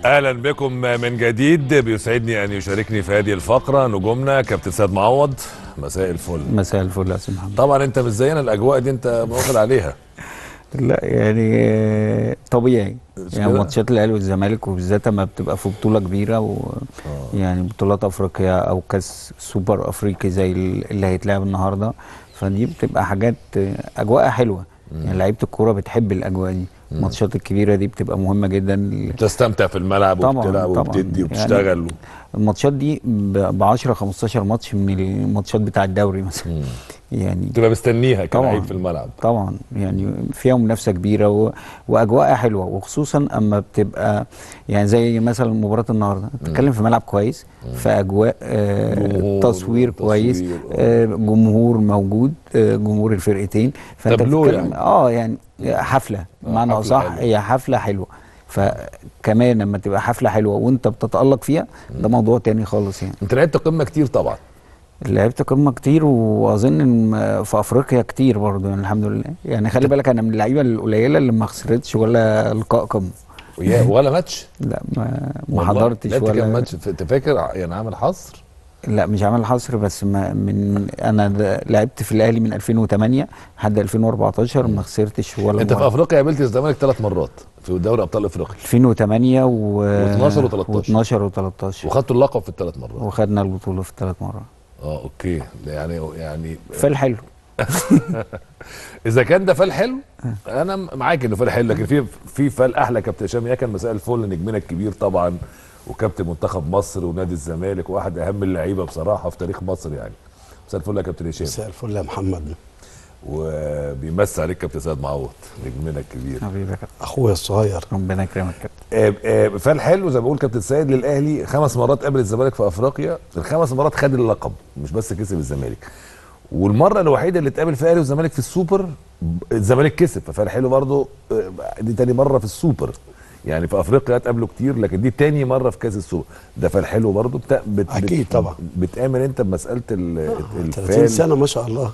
اهلا بكم من جديد بيسعدني ان يشاركني في هذه الفقره نجومنا كابتن سيد معوض مساء الفل مساء الفل يا استاذ محمد طبعا انت مش زينا الاجواء دي انت واخد عليها لا يعني آه، طبيعي مش يعني كده؟ ماتشات الاهلي والزمالك وبالذات لما بتبقى في بطوله كبيره و يعني بطولات افريقيا او كاس سوبر افريقي زي ال- اللي هيتلعب النهارده فدي بتبقى حاجات آه، اجواءها حلوه يعني لعيبه الكوره بتحب الاجواء دي الماتشات الكبيره دي بتبقى مهمه جدا ل- بتستمتع في الملعب طبعاً، وبتلعب طبعاً. وبتدي يعني وبتشتغل الماتشات دي ب 10 15 ماتش من الماتشات بتاع الدوري مثلا يعني بتبقى مستنيها كلاعب طبعاً. في الملعب طبعا يعني فيها منافسه كبيره و... واجواءها حلوه وخصوصا اما بتبقى يعني زي مثلا مباراه النهارده بتتكلم في ملعب كويس في اجواء آه جمهور، تصوير كويس تصوير، آه جمهور موجود آه جمهور الفرقتين فانت تابلو بتتكلم يعني. اه يعني حفله بمعنى حفلة اصح حلوة. هي حفله حلوه فكمان لما تبقى حفله حلوه وانت بتتالق فيها ده موضوع تاني خالص يعني انت لعبت قمه كتير طبعا لعبت قمه كتير واظن ان في افريقيا كتير برضه يعني الحمد لله يعني خلي بالك انا من اللعيبه القليله اللي ما خسرتش ولا لقاء قمه ويا- ولا ماتش لا ما, ما والله. حضرتش لعبت كام ولا ماتش ف- انت فاكر يعني عامل حصر لا مش عامل حصر بس ما من انا ده- لعبت في الاهلي من 2008 لحد 2014 ما خسرتش ولا انت في مرة. افريقيا قابلت الزمالك ثلاث مرات في دوري ابطال افريقيا 2008 و و12 و13. و12 و13 وخدتوا اللقب في الثلاث مرات وخدنا البطوله في الثلاث مرات اه اوكي يعني يعني فالحلو اذا كان ده فال حلو انا معاك انه فال حلو لكن في في فال احلى كابتن هشام ياكن مساء الفل نجمنا الكبير طبعا وكابتن منتخب مصر ونادي الزمالك واحد اهم اللعيبه بصراحه في تاريخ مصر يعني مساء الفل يا كابتن هشام مساء الفل يا محمد وبيمسي عليك كابتن سيد معوض نجمنا الكبير حبيبي يا كابتن اخويا الصغير ربنا يكرمك يا كابتن آه، آه، فال حلو زي ما بقول كابتن سيد للاهلي خمس مرات قابل الزمالك في افريقيا الخمس مرات خد اللقب مش بس كسب الزمالك والمره الوحيده اللي اتقابل فيها الاهلي والزمالك في السوبر الزمالك كسب ففال حلو برضه آه، دي تاني مره في السوبر يعني في افريقيا اتقابلوا كتير لكن دي تاني مره في كاس السوبر ده فال حلو برضه بت... بت... أكيد بت... طبعا. بتامن انت بمساله ال... 30 الفال سنه ما شاء الله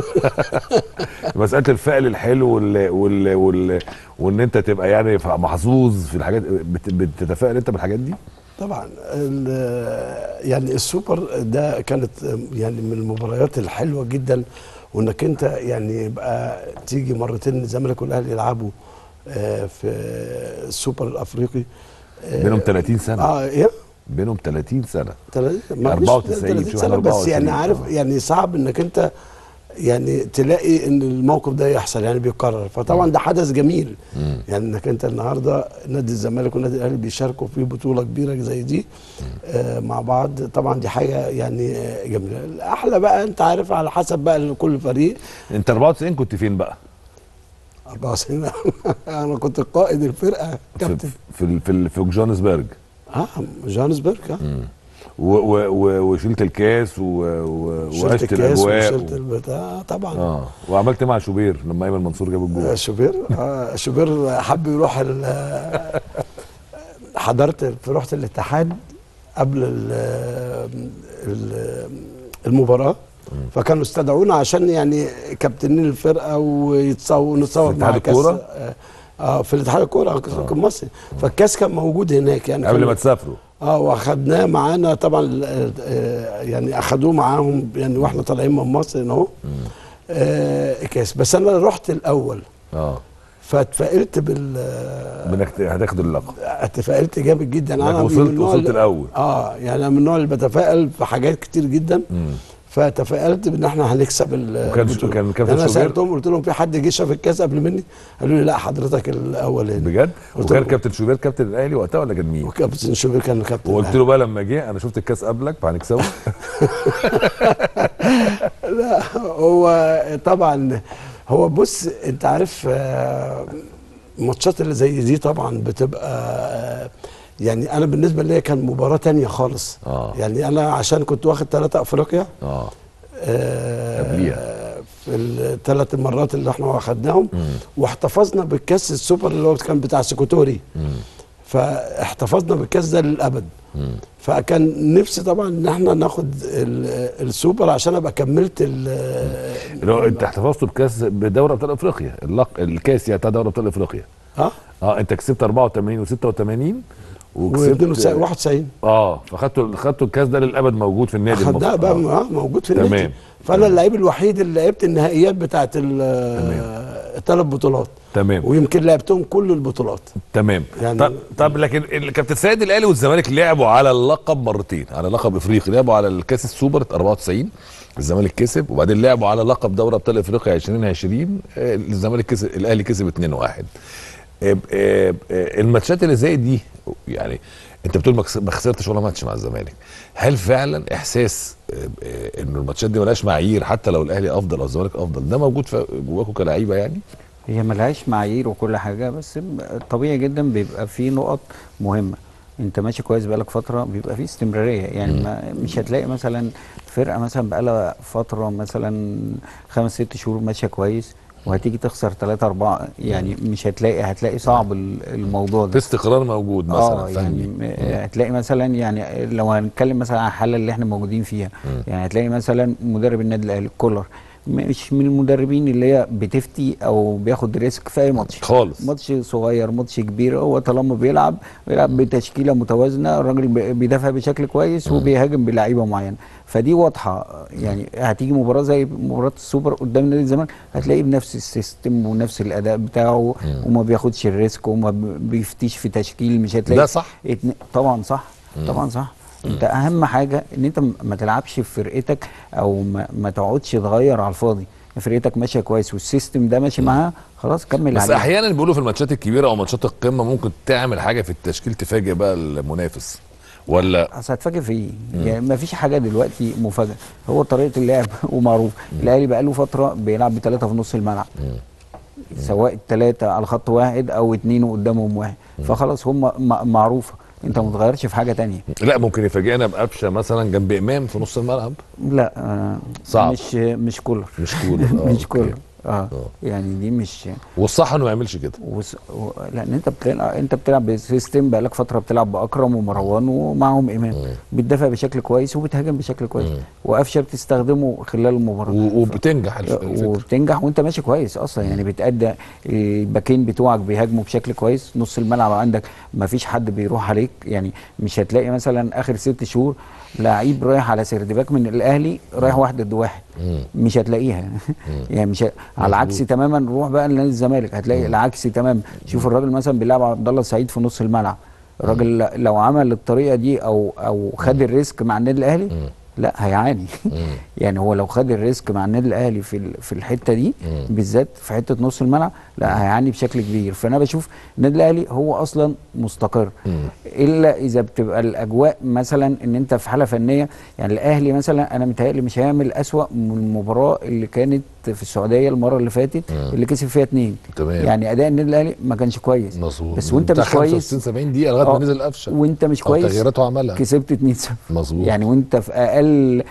مساله الفعل الحلو وال... وال... وال... وان انت تبقى يعني محظوظ في الحاجات بت... بتتفائل انت بالحاجات دي طبعا ال- يعني السوبر ده كانت يعني من المباريات الحلوه جدا وانك انت يعني يبقى تيجي مرتين الزمالك والاهلي يلعبوا آه، في السوبر الافريقي آه، بينهم 30 سنه اه ايه بينهم 30 سنه تل- ما 94 فيش 30 شو سنة احنا بس يعني 94 عارف آه. يعني صعب انك انت يعني تلاقي ان الموقف ده يحصل يعني بيتكرر فطبعا ده حدث جميل يعني انك انت النهارده نادي الزمالك والنادي الاهلي بيشاركوا في بطوله كبيره زي دي آه مع بعض طبعا دي حاجه يعني آه، جميله الاحلى بقى انت عارف على حسب بقى كل فريق انت 94 كنت فين بقى 94 انا كنت قائد الفرقه في كابتن في ال- في, ال- في جوهانسبرج اه جوهانسبرج اه و- و- و- وشلت الكاس و- و- شلت وعشت الكاس الاجواء وشلت و... البتاع طبعا اه وعملت إيه مع شوبير لما ايمن منصور جاب الجول آه، شوبير آه شوبير حب يروح ال- حضرت في رحت الاتحاد قبل ال ال المباراه فكانوا استدعونا عشان يعني كابتنين الفرقه ويتصور ونتصور في مع اتحاد كاس الكورة؟ اه آه، في الاتحاد الكوره كان مصري فالكاس كان موجود هناك يعني قبل كان- ما تسافروا اه واخدناه معانا طبعا آه، آه، يعني اخدوه معاهم يعني واحنا طالعين من مصر هنا اهو آه، كاس بس انا رحت الاول اه فاتفائلت بال انك ت- هتاخدوا اللقب اتفائلت جامد جدا انك من وصلت النوع وصلت اللي- الاول اه يعني انا من النوع اللي بتفائل في حاجات كتير جدا فتفائلت بان احنا هنكسب ال- وكان- البطولة. كان كابتن انا شوبير؟ سالتهم قلت لهم في حد جه شاف الكاس قبل مني قالوا لي لا حضرتك الاول هنا بجد قلت وكان له- كابتن شوبير كابتن الاهلي وقتها ولا كان مين وكابتن شوبير كان كابتن وقلت الأهلي. له بقى لما جه انا شفت الكاس قبلك فهنكسبه لا هو طبعا هو بص انت عارف آه، الماتشات اللي زي دي طبعا بتبقى آه، يعني انا بالنسبه لي كان مباراه تانية خالص آه. يعني انا عشان كنت واخد ثلاثة افريقيا اه آه، قبليها. في الثلاث مرات اللي احنا واخدناهم واحتفظنا بالكاس السوبر اللي هو كان بتاع سيكوتوري فاحتفظنا بالكاس ده للابد فكان نفسي طبعا ان احنا ناخد ال- السوبر عشان ابقى كملت ال- اللي هو انت احتفظتوا بكاس بدوري ابطال افريقيا اللق... الكاس يعني بتاع دوري ابطال افريقيا اه اه انت كسبت 84 و86 و92 91 اه فخدتوا خدتوا الكاس ده للابد موجود في النادي خدها المصري. بقى آه. آه. موجود في تمام. النادي فانا اللعيب الوحيد اللي لعبت النهائيات بتاعت الثلاث بطولات تمام ويمكن لعبتهم كل البطولات تمام يعني- طب طب لكن الكابتن سيد الاهلي والزمالك لعبوا على اللقب مرتين على لقب افريقي لعبوا على الكاس السوبر 94 الزمالك كسب وبعدين لعبوا على لقب دوري ابطال افريقيا 2020 آه، الزمالك كسب الاهلي كسب 2-1 آه، آه، آه، الماتشات اللي زي دي يعني انت بتقول ما كس- ما خسرتش ولا ماتش مع الزمالك هل فعلا احساس آه، آه، انه الماتشات دي ملهاش معايير حتى لو الاهلي افضل او الزمالك افضل ده موجود في- جواكم كلعيبه يعني هي ملهاش معايير وكل حاجه بس طبيعي جدا بيبقى في نقط مهمه انت ماشي كويس بقالك فتره بيبقى في استمراريه يعني ما مش هتلاقي مثلا فرقه مثلا بقالها فتره مثلا خمس ست شهور ماشيه كويس وهتيجي تخسر ثلاثة أربعة يعني مش هتلاقي هتلاقي صعب ال- الموضوع في ده استقرار موجود مثلا اه فني يعني م- هتلاقي مثلا يعني لو هنتكلم مثلا عن الحاله اللي احنا موجودين فيها يعني هتلاقي مثلا مدرب النادي الاهلي كولر مش من المدربين اللي هي بتفتي او بياخد ريسك في اي ماتش خالص. ماتش صغير ماتش كبير هو طالما بيلعب بيلعب بتشكيله متوازنه الراجل بي- بيدافع بشكل كويس وبيهاجم بلعيبه معينه فدي واضحه يعني هتيجي مباراه زي مباراه السوبر قدام نادي الزمالك هتلاقيه بنفس السيستم ونفس الاداء بتاعه وما بياخدش الريسك وما ب- بيفتيش في تشكيل مش هتلاقي ده صح؟ اتنين طبعا صح طبعا صح انت اهم حاجه ان انت م- ما تلعبش في فرقتك او ما, ما تقعدش تغير على الفاضي فرقتك ماشيه كويس والسيستم ده ماشي معاها خلاص كمل بس عليه احيانا بيقولوا في الماتشات الكبيره او ماتشات القمه ممكن تعمل حاجه في التشكيل تفاجئ بقى المنافس ولا اصل هتفاجئ في ايه؟ يعني ما فيش حاجه دلوقتي مفاجاه هو طريقه اللعب ومعروف الاهلي بقى له فتره بيلعب بثلاثه في نص الملعب سواء الثلاثه على خط واحد او اتنين وقدامهم واحد فخلاص هم م- معروفه انت ما تغيرش في حاجه تانية لا ممكن يفاجئنا بقفشه مثلا جنب امام في نص الملعب لا آه صعب. مش مش كولر مش كولر آه، مش أوكي. كولر اه آه. يعني دي مش والصح انه ما يعملش كده وس... و... لان انت بتلعب انت بتلعب بسيستم بقالك فتره بتلعب باكرم ومروان ومعاهم امام بتدافع بشكل كويس وبتهاجم بشكل كويس وقفشه بتستخدمه خلال المباراه و- وبتنجح الف- الفكره وبتنجح وانت ماشي كويس اصلا يعني بتأدى الباكين بتوعك بيهاجموا بشكل كويس نص الملعب عندك ما فيش حد بيروح عليك يعني مش هتلاقي مثلا اخر ست شهور لعيب رايح على سردباك من الاهلي رايح واحد ضد واحد مش هتلاقيها يعني مش ه... على العكس تماما روح بقى لنادي الزمالك هتلاقي العكس تماما شوف الراجل مثلا بيلعب عبد الله السعيد في نص الملعب الراجل ل- لو عمل الطريقه دي او او خد الريسك مع النادي الاهلي لا هيعاني يعني هو لو خد الريسك مع النادي الاهلي في ال- في الحته دي بالذات في حته نص الملعب لا هيعاني بشكل كبير فانا بشوف النادي الاهلي هو اصلا مستقر الا اذا بتبقى الاجواء مثلا ان انت في حاله فنيه يعني الاهلي مثلا انا متهيألي مش هيعمل اسوأ من المباراه اللي كانت في السعوديه المره اللي فاتت اللي كسب فيها اتنين تمام. يعني اداء النادي الاهلي ما كانش كويس مظبوط بس وانت بتاع مش كويس 65 70 دقيقه لغايه آه، ما نزل قفشه وانت مش أو كويس تغييراته عملها كسبت 2 0 مظبوط. يعني وانت في اقل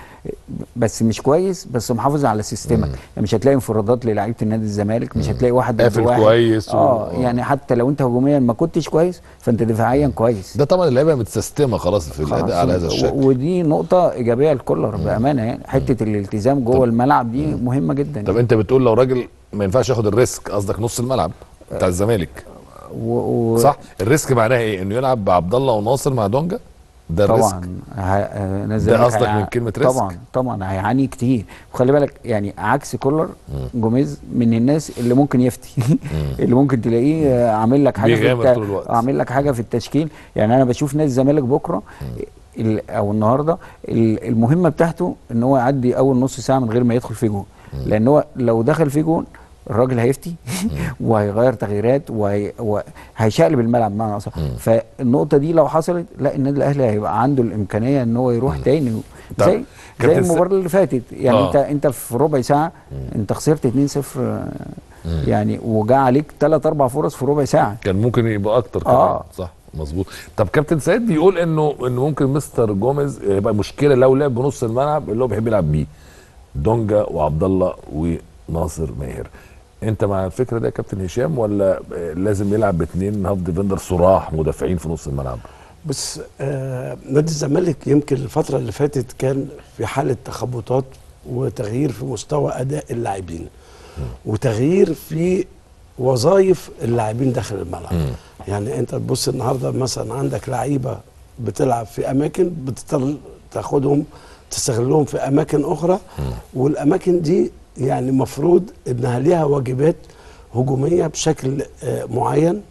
بس مش كويس بس محافظ على سيستمك يعني مش هتلاقي انفرادات للعيبه النادي الزمالك مش هتلاقي واحد ضد قافل واحد كويس و- اه آه. يعني حتى لو انت هجوميا ما كنتش كويس فانت دفاعيا كويس ده طبعا اللعيبه متسيستمه خلاص في الاداء خلاص. على هذا و- الشكل ودي نقطه ايجابيه لكولر بامانه يعني حته الالتزام جوه الملعب دي مهمه جدا طب انت بتقول لو راجل ما ينفعش ياخد الريسك قصدك نص الملعب بتاع الزمالك و... و... صح الريسك معناها ايه انه يلعب بعبد الله وناصر مع دونجا ده الريسك طبعا ه... نادي ده الزمالك قصدك هيع- من كلمة ريسك؟ طبعا طبعا هيعاني كتير وخلي بالك يعني عكس كولر جوميز من الناس اللي ممكن يفتي اللي ممكن تلاقيه آه، عامل لك حاجه في بيغامر طول الوقت. عامل لك حاجه في التشكيل يعني انا بشوف نادي الزمالك بكره ال- او النهارده ال- المهمه بتاعته ان هو يعدي اول نص ساعه من غير ما يدخل في جون لان هو لو دخل في جون الراجل هيفتي وهيغير تغييرات وهي- وهيشقلب الملعب بمعنى اصح فالنقطه دي لو حصلت لا النادي الاهلي هيبقى عنده الامكانيه ان هو يروح تاني طب، زي زي كابتن س- المباراه اللي فاتت يعني آه. انت انت في ربع ساعه انت خسرت 2-0 آه، يعني وجا عليك ثلاث اربع فرص في ربع ساعه كان ممكن يبقى اكتر كمان آه. صح مظبوط طب كابتن سيد بيقول انه انه ممكن مستر جوميز يبقى مشكله لو لعب بنص الملعب اللي هو بيحب يلعب بيه دونجا وعبد الله وناصر ماهر انت مع الفكره ده يا كابتن هشام ولا آه، لازم يلعب باثنين هاف ديفندر صراح مدافعين في نص الملعب بس آه نادي الزمالك يمكن الفترة اللي فاتت كان في حالة تخبطات وتغيير في مستوى أداء اللاعبين وتغيير في وظائف اللاعبين داخل الملعب يعني انت تبص النهارده مثلا عندك لعيبه بتلعب في اماكن بتضطر تاخدهم تستغلهم في اماكن اخرى والاماكن دي يعني مفروض انها ليها واجبات هجوميه بشكل آه، معين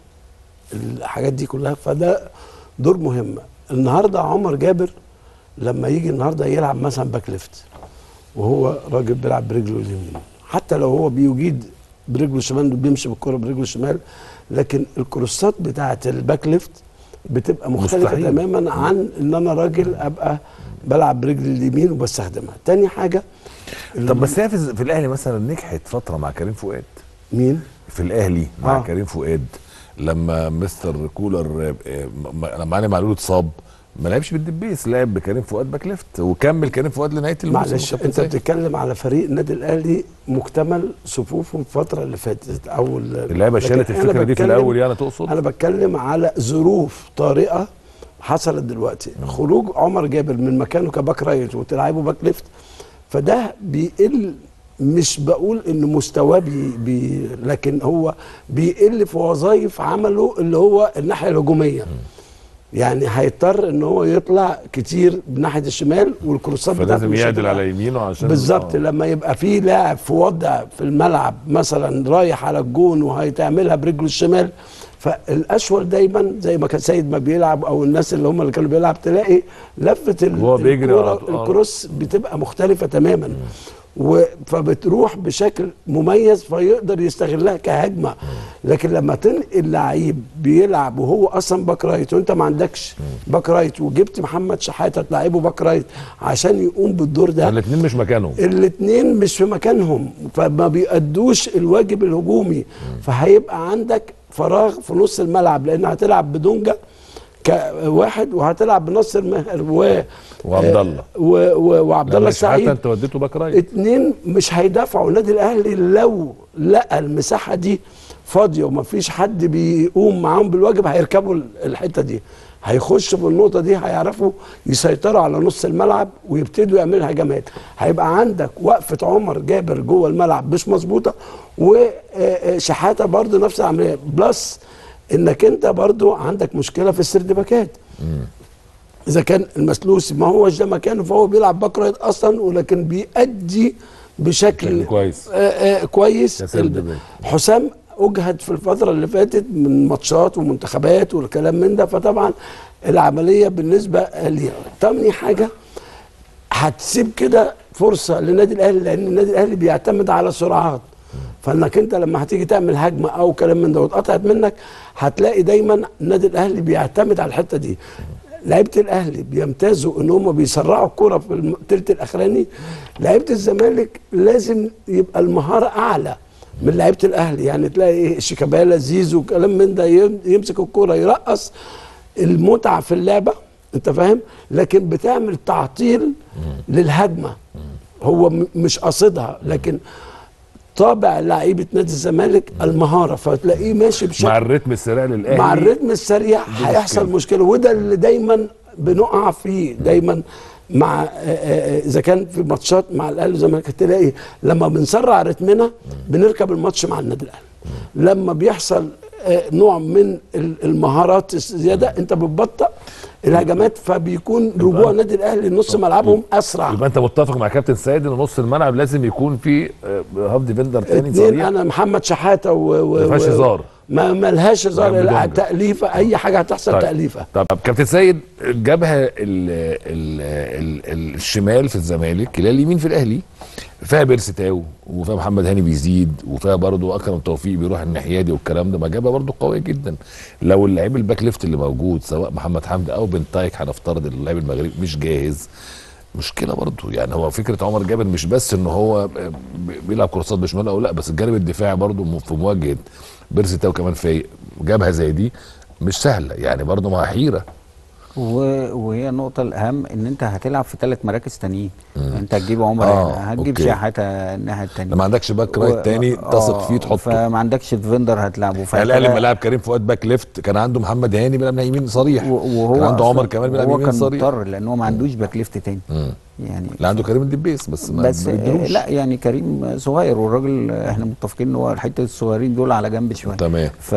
الحاجات دي كلها فده دور مهم النهارده عمر جابر لما يجي النهارده يلعب مثلا باك ليفت وهو راجل بيلعب برجله اليمين حتى لو هو بيجيد برجله الشمال بيمشي بالكره برجله الشمال لكن الكروسات بتاعه الباك ليفت بتبقى مختلفه مستحيل. تماما عن ان انا راجل ابقى بلعب برجلي اليمين وبستخدمها تاني حاجه طب بس هي في, في الاهلي مثلا نجحت فتره مع كريم فؤاد مين في الاهلي مع آه. آه. كريم فؤاد لما مستر كولر آه، م- لما علي معلول اتصاب ما لعبش بالدبيس لعب بكريم فؤاد باك ليفت وكمل كريم فؤاد لنهايه الموسم معلش وكابتن انت سيد. بتتكلم على فريق النادي الاهلي مكتمل صفوفه الفتره اللي فاتت او ال- اللعيبه لكن شالت أنا الفكره دي في بتكلم- الاول يعني تقصد انا بتكلم على ظروف طارئه حصلت دلوقتي خروج عمر جابر من مكانه كباك رايت وتلعبه باك ليفت فده بيقل مش بقول ان مستواه بي بي لكن هو بيقل في وظائف عمله اللي هو الناحيه الهجوميه يعني هيضطر ان هو يطلع كتير بناحيه الشمال والكروسات بتاعته فلازم مش يعدل هتبقى- على يمينه عشان بالظبط آه. لما يبقى في لاعب في وضع في الملعب مثلا رايح على الجون وهيتعملها برجله الشمال فالاشول دايما زي ما كان سيد ما بيلعب او الناس اللي هم اللي كانوا بيلعب تلاقي لفه ال- وهو بيجري الكرة- على طول. آه. الكروس بتبقى مختلفه تماما و فبتروح بشكل مميز فيقدر يستغلها كهجمه لكن لما تنقل لعيب بيلعب وهو اصلا باك رايت وانت ما عندكش باك رايت وجبت محمد شحاته تلعبه باك رايت عشان يقوم بالدور ده الاثنين مش مكانهم الاثنين مش في مكانهم فما بيأدوش الواجب الهجومي فهيبقى عندك فراغ في نص الملعب لان هتلعب بدونجا كواحد وهتلعب بنصر ماهر و وعبد الله. و... و... وعبد الله لما شحاتة السعيد انت وديته باك رايت اتنين مش هيدافعوا النادي الاهلي لو لقى المساحه دي فاضيه ومفيش حد بيقوم معاهم بالواجب هيركبوا ال- الحته دي هيخشوا في النقطه دي هيعرفوا يسيطروا على نص الملعب ويبتدوا يعملوا هجمات هيبقى عندك وقفه عمر جابر جوه الملعب مش مظبوطه وشحاته برضه نفس العمليه بلس انك انت برضه عندك مشكله في السرد باكات اذا كان المسلوسي ما هوش ده مكانه فهو بيلعب باك رايت اصلا ولكن بيأدي بشكل بشكل كويس. آه آه كويس كسرد ال- باك. حسام اجهد في الفتره اللي فاتت من ماتشات ومنتخبات والكلام من ده فطبعا العمليه بالنسبه ليه تاني حاجه هتسيب كده فرصه للنادي الاهلي لان النادي الاهلي بيعتمد على سرعات فانك انت لما هتيجي تعمل هجمه او كلام من ده واتقطعت منك هتلاقي دايما النادي الاهلي بيعتمد على الحته دي لعيبه الاهلي بيمتازوا ان هم بيسرعوا الكره في الثلث الاخراني لعيبه الزمالك لازم يبقى المهاره اعلى من لعيبه الاهلي يعني تلاقي ايه شيكابالا زيزو كلام من ده يم- يمسك الكره يرقص المتعه في اللعبه انت فاهم لكن بتعمل تعطيل للهجمه هو م- مش قاصدها لكن طابع لعيبه نادي الزمالك المهاره فتلاقيه ماشي بشكل مع الريتم السريع للاهلي مع الريتم السريع هيحصل مشكله وده اللي دايما بنقع فيه دايما مع آه، آه، اذا كان في ماتشات مع الاهلي والزمالك تلاقي لما بنسرع رتمنا بنركب الماتش مع النادي الاهلي لما بيحصل آه، نوع من ال- المهارات الزياده انت بتبطئ الهجمات فبيكون رجوع النادي الاهلي لنص ملعبهم اسرع يبقى انت متفق مع كابتن سيد ان نص الملعب لازم يكون فيه آه، هاف ديفندر تاني اتنين صريح انا محمد شحاته و, و ما فيهاش و- هزار. ما ملهاش هزار جنب لا، دونجا. تأليفة اي حاجه هتحصل طيب. تأليفة طب كابتن سيد جبهه ال ال ال ال الشمال في الزمالك كلا اليمين في الاهلي فيها بيرسي تاو وفيها محمد هاني بيزيد وفيها برضه اكرم توفيق بيروح الناحيه دي والكلام ده ما جبهه برضه قويه جدا لو اللعيب الباك ليفت اللي موجود سواء محمد حمدي او بنتايك هنفترض ان اللاعب المغربي مش جاهز مشكله برضه يعني هو فكره عمر جابر مش بس ان هو ب- بيلعب كورسات بشمال او لا بس الجانب الدفاعي برضه م- في مواجهه بيرسي تاو كمان فايق جبهه زي دي مش سهله يعني برضه مع حيره و- وهي النقطة الأهم إن أنت هتلعب في ثلاث مراكز تانيين أنت هتجيب عمر آه، هنا هتجيب أوكي. شحاتة الناحية التانية ما عندكش باك رايت و- تاني آه، تثق فيه تحطه فما عندكش ديفندر هتلعبه يعني الاهلي لما فهتبقى- لعب كريم فؤاد باك ليفت كان عنده محمد هاني بيلعب ناحيه يمين صريح و- وهو كان عنده عمر أصلاً كمان بيلعب هو يمين كان صريح مضطر لأن هو ما عندوش باك ليفت تاني مم. يعني اللي عنده كريم الدبيس بس ما بس آه، بيديلوش. لا يعني كريم صغير والراجل احنا متفقين ان هو الحته الصغيرين دول على جنب شويه تمام ف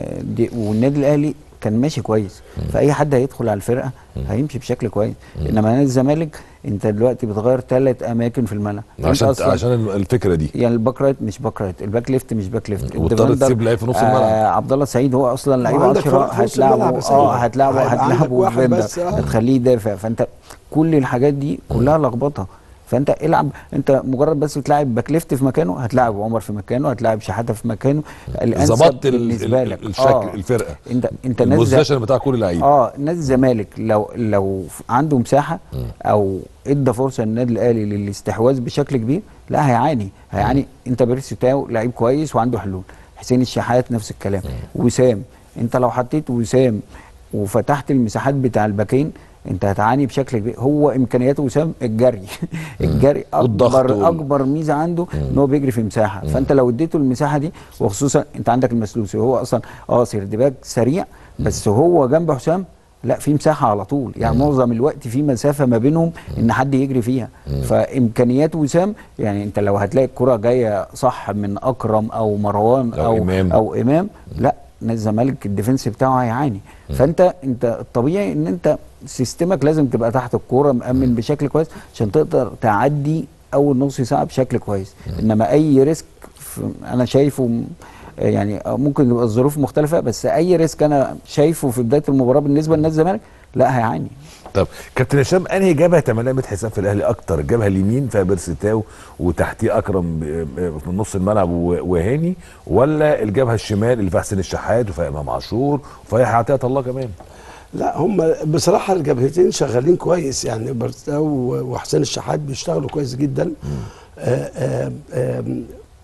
والنادي الاهلي كان ماشي كويس فاي حد هيدخل على الفرقه هيمشي بشكل كويس انما نادي الزمالك انت دلوقتي بتغير ثلاث اماكن في الملعب أنت عشان أصلاً- عشان الفكره دي يعني الباك رايت مش باك رايت الباك ليفت مش باك ليفت واضطر الديفندر، تسيب لعيب في نص آه الملعب. عبد الله سعيد هو اصلا لعيب وعندك 10 فرق في نص الملعب هتلعبه يا سيد. اه هتلعبه هيبقى عندك هتلعبه واحد ديفندر بس، آه. هتخليه يدافع فانت كل الحاجات دي كلها لخبطه فانت العب انت مجرد بس بتلعب باك ليفت في مكانه هتلاعب عمر في مكانه هتلاعب شحاته في مكانه الانسب ظبطت ال- بالنسبه ال- لك الشكل آه. الفرقه انت انت نازل البوزيشن بتاع كل لعيب اه نادي الزمالك لو لو ف- عنده مساحه او ادى فرصه للنادي الاهلي للاستحواذ بشكل كبير لا هيعاني هيعاني انت بيرسي تاو لعيب كويس وعنده حلول حسين الشحات نفس الكلام وسام انت لو حطيت وسام وفتحت المساحات بتاع الباكين انت هتعاني بشكل كبير هو امكانيات وسام الجري الجري والضغط وال- اكبر اكبر ميزه عنده ان هو بيجري في مساحه فانت لو اديته المساحه دي وخصوصا انت عندك المسلوسي هو اصلا اه سيردباك سريع بس هو جنب حسام لا في مساحه على طول يعني معظم الوقت في مسافه ما بينهم ان حد يجري فيها فامكانيات وسام يعني انت لو هتلاقي الكره جايه صح من اكرم او مروان أو او إمام. او امام لا نادي الزمالك الديفنس بتاعه هيعاني فانت انت الطبيعي ان انت سيستمك لازم تبقى تحت الكوره مأمن بشكل كويس عشان تقدر تعدي اول نص ساعه بشكل كويس انما اي ريسك في- انا شايفه م- يعني ممكن يبقى الظروف مختلفه بس اي ريسك انا شايفه في بدايه المباراه بالنسبه لنادي الزمالك لا هيعاني طب كابتن هشام انهي جبهه تملامه حساب في الاهلي اكتر الجبهه اليمين فيها بيرسيتاو وتحتيه اكرم ب- ب- من نص الملعب و- وهاني ولا الجبهه الشمال اللي فيها حسين الشحات وفيها امام عاشور وفيها عطيه الله كمان لا هم بصراحه الجبهتين شغالين كويس يعني برتاو وحسين الشحات بيشتغلوا كويس جدا آه، آه، آه،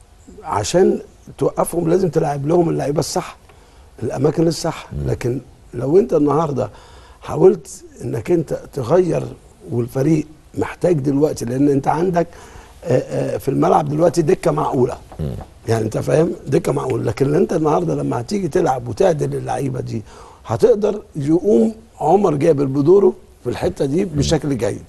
عشان توقفهم لازم تلعب لهم اللعيبه الصح الاماكن الصح لكن لو انت النهارده حاولت انك انت تغير والفريق محتاج دلوقتي لان انت عندك آه، آه، في الملعب دلوقتي دكه معقوله يعني انت فاهم دكه معقوله لكن انت النهارده لما هتيجي تلعب وتعدل اللعيبه دي هتقدر يقوم عمر جابر بدوره في الحته دي بشكل جيد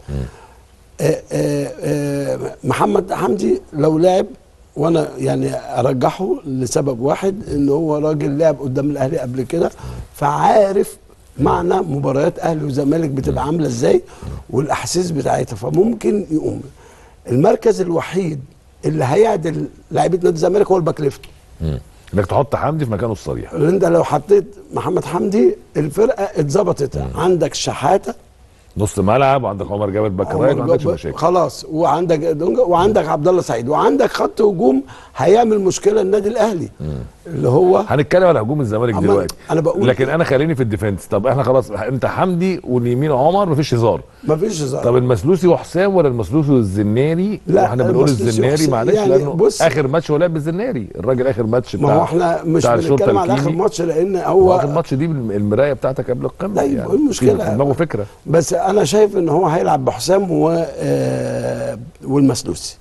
آه، آه، آه، محمد حمدي لو لعب وانا يعني ارجحه لسبب واحد ان هو راجل لعب قدام الاهلي قبل كده فعارف معنى مباريات اهلي وزمالك بتبقى عامله ازاي والاحاسيس بتاعتها فممكن يقوم المركز الوحيد اللي هيعدل لعيبه نادي الزمالك هو الباك ليفت مم. انك تحط حمدي في مكانه الصريح لان انت لو حطيت محمد حمدي الفرقه اتظبطت عندك شحاته نص ملعب وعندك عمر جابر باك رايت ما عندكش مشاكل خلاص وعندك دونجا وعندك عبد الله سعيد وعندك خط هجوم هيعمل مشكله النادي الاهلي اللي هو هنتكلم على هجوم الزمالك أما دلوقتي أنا بقول- لكن انا خليني في الديفنس طب احنا خلاص انت حمدي واليمين عمر مفيش هزار مفيش هزار طب المسلوسي وحسام ولا المسلوسي والزناري لا، واحنا بنقول المسلوسي الزناري وحسام. معلش يعني لانه بص- اخر ماتش هو لعب بالزناري الراجل اخر ماتش بتاع ما هو احنا مش بتاع الشرطة بنتكلم على اخر الكيمي. ماتش لان هو هو اخر ماتش دي المرايه بتاعتك قبل القمه طيب، يعني إيه المشكلة؟ في دماغه فكره بس انا شايف ان هو هيلعب بحسام و آه، والمسلوسي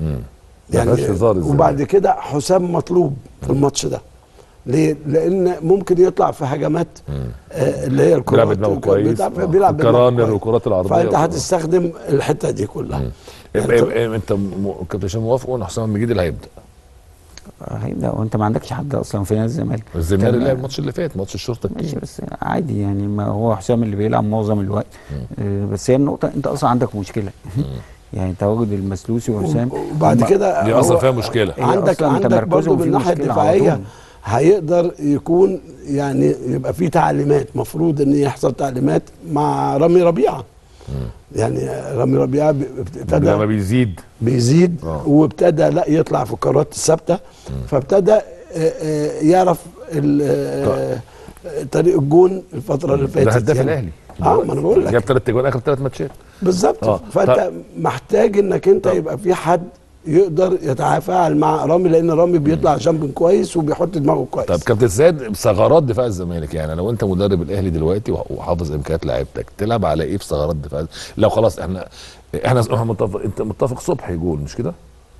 ما فيهاش هزار الزمالك. وبعد كده حسام مطلوب في الماتش ده ليه؟ لان ممكن يطلع في هجمات آه اللي هي الكرات بيلعب بدماغه كويس بيلعب آه. بيلعب بدماغه الكرانر كويس. والكرات العرضية فانت وكده. هتستخدم الحته دي كلها يبقى يبقى انت م- كابتن هشام موافق ان حسام المجيد اللي هيبدا هيبدا وانت ما عندكش حد اصلا في نادي الزمالك الزناري كان- لعب الماتش اللي فات ماتش الشرطه ماشي الكيمي بس عادي يعني ما هو حسام اللي بيلعب معظم الوقت آه، بس هي النقطه انت اصلا عندك مشكله يعني تواجد المسلوسي وحسام وبعد هما- كده دي اصلا هو- فيها مشكله هي عندك أصلاً عندك تمركزهم برضه فيه من الناحيه مشكلة على الدفاعيه طول. هيقدر يكون يعني يبقى في تعليمات مفروض ان يحصل تعليمات مع رامي ربيعه يعني رامي ربيعه ب- ابتدى لما بيزيد بيزيد آه. وابتدى لا يطلع في القرارات الثابته فابتدى آه، آه، يعرف ال- آه، طريق الجون الفتره اللي فاتت ده هداف يعني. الاهلي اه ما انا بقول لك جاب ثلاث اجوان اخر ثلاث ماتشات بالظبط آه. فانت طب- محتاج انك انت طب. يبقى في حد يقدر يتفاعل مع رامي لان رامي بيطلع جامب كويس وبيحط دماغه كويس طب كابتن سيد ثغرات دفاع الزمالك يعني لو انت مدرب الاهلي دلوقتي وح- وحافظ امكانيات لعيبتك تلعب على ايه في ثغرات دفاع لو خلاص احنا احنا احنا متفق انت متفق صبحي جول مش كده؟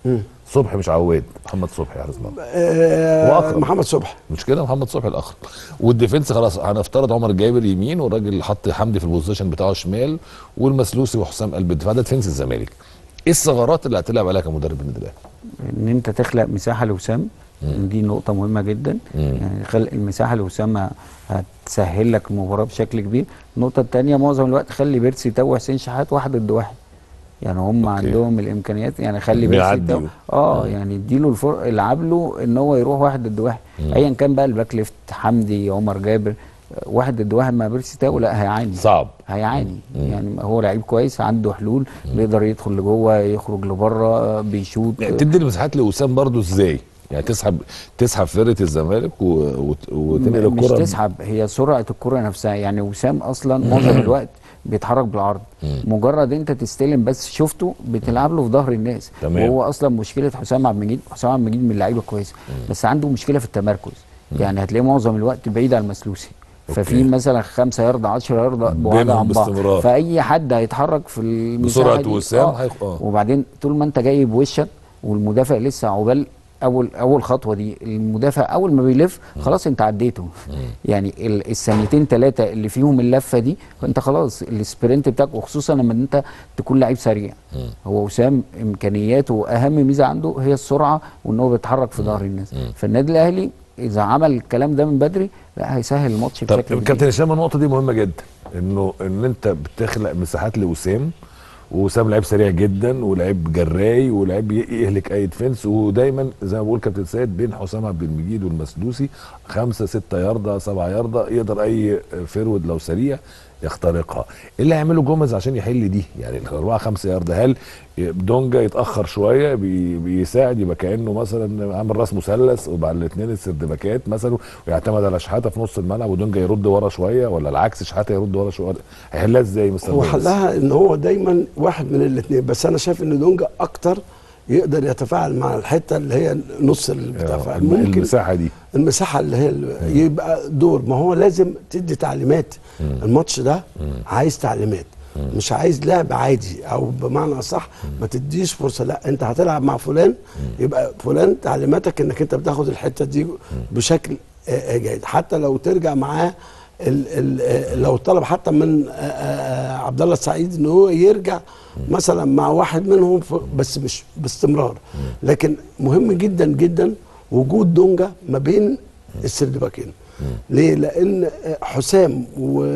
صبحي مش عواد محمد صبحي حارس مرمى آه وأكرم. محمد صبحي مش كده محمد صبحي الاخر والديفنس خلاص هنفترض عمر جابر يمين والراجل حط حمدي في البوزيشن بتاعه شمال والمسلوسي وحسام قلب الدفاع ده ديفنس الزمالك ايه الثغرات اللي هتلعب عليها كمدرب النادي الاهلي؟ ان انت تخلق مساحه لوسام دي نقطة مهمة جدا مم. يعني خلق المساحة لوسام هتسهل لك المباراة بشكل كبير النقطة التانية معظم الوقت خلي بيرسي تو وحسين شحات واحد ضد واحد يعني هم أوكي. عندهم الامكانيات يعني خلي بيرسي بيعدي. تو اه يعني اديله الفرق العب له ان هو يروح واحد ضد واحد ايا كان بقى الباك ليفت حمدي عمر جابر آه، واحد ضد واحد مع بيرسي تاو لا هيعاني صعب هيعاني يعني هو لعيب كويس عنده حلول بيقدر يدخل لجوه يخرج لبره بيشوط يعني تدي المساحات لوسام برضو ازاي؟ يعني تسحب تسحب فرقه الزمالك و... وت... وتنقل م- مش الكره تسحب هي سرعه الكره نفسها يعني وسام اصلا معظم الوقت بيتحرك بالعرض مجرد انت تستلم بس شفته بتلعب له في ظهر الناس تمام. وهو اصلا مشكله حسام عبد المجيد حسام عبد المجيد من اللعيبه كويسه بس عنده مشكله في التمركز يعني هتلاقيه معظم الوقت بعيد عن المسلوسي ففي أوكي. مثلا 5 يارده 10 يارده بعاد بينهم عن بعض باستمرار. فاي حد هيتحرك في المساحه بسرعة دي وسام آه. هيخ- آه. وبعدين طول ما انت جاي بوشك والمدافع لسه عقبال اول اول خطوه دي المدافع اول ما بيلف خلاص انت عديته يعني ال- الثانيتين ثلاثه اللي فيهم اللفه دي فانت خلاص السبرنت بتاعك وخصوصا لما انت تكون لعيب سريع هو وسام امكانياته اهم ميزه عنده هي السرعه وان هو بيتحرك في ظهر الناس فالنادي الاهلي اذا عمل الكلام ده من بدري لا هيسهل الماتش طب بشكل كبير كابتن هشام النقطه دي مهمه جدا انه ان انت بتخلق مساحات لوسام وسام لعيب سريع جدا ولعيب جراي ولعيب ي- يهلك اي ديفنس ودايما زي ما بقول كابتن سيد بين حسام عبد المجيد والمسلوسي خمسة ستة ياردة سبعة ياردة يقدر اي فيرود لو سريع يخترقها ايه اللي هيعمله جوميز عشان يحل دي يعني الاربعه خمسة ياردة هل دونجا يتاخر شويه بي بيساعد يبقى كانه مثلا عامل راس مثلث وبعد الاثنين السردباكات مثلا ويعتمد على شحاته في نص الملعب ودونجا يرد ورا شويه ولا العكس شحاته يرد ورا شويه هيحلها ازاي مستر هو جوميز؟ حلها ان هو دايما واحد من الاثنين بس انا شايف ان دونجا اكتر يقدر يتفاعل مع الحته اللي هي نص البتاع آه، ممكن المساحه دي المساحه اللي هي ال- يبقى دور ما هو لازم تدي تعليمات الماتش ده عايز تعليمات مش عايز لعب عادي او بمعنى اصح ما تديش فرصه لا انت هتلعب مع فلان يبقى فلان تعليماتك انك انت بتاخد الحته دي بشكل آه، آه، جيد حتى لو ترجع معاه ال ال آه، لو طلب حتى من آه، آه، عبد الله السعيد ان هو يرجع مثلا مع واحد منهم ف- بس مش باستمرار لكن مهم جدا جدا وجود دونجا ما بين السردباكين ليه؟ لان حسام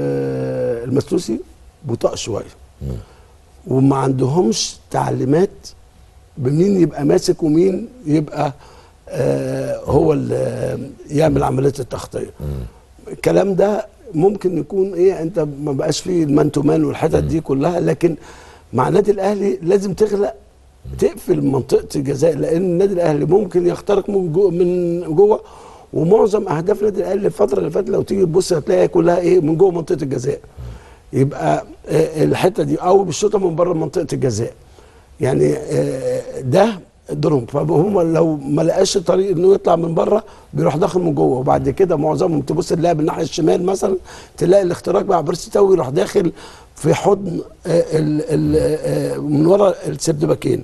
والمسلوسي بطاء شويه وما عندهمش تعليمات بمين يبقى ماسك ومين يبقى آه هو اللي يعمل عمليه التغطيه الكلام ده ممكن يكون ايه انت ما بقاش فيه المان تو مان والحتت دي كلها لكن مع النادي الاهلي لازم تخلق تقفل منطقه الجزاء لان النادي الاهلي ممكن يخترق من جوه من جوه ومعظم اهداف النادي الاهلي الفتره اللي فاتت لو تيجي تبص هتلاقيها كلها ايه من جوه منطقه الجزاء يبقى آه، الحته دي او بالشوطه من بره منطقه الجزاء يعني آه، ده دورهم فهم لو ما لقاش طريق انه يطلع من بره بيروح داخل من جوه وبعد كده معظمهم تبص اللاعب الناحيه الشمال مثلا تلاقي الاختراق مع بيرسي تاوي يروح داخل في حضن آه، ال- ال- آه، من ورا السردباكين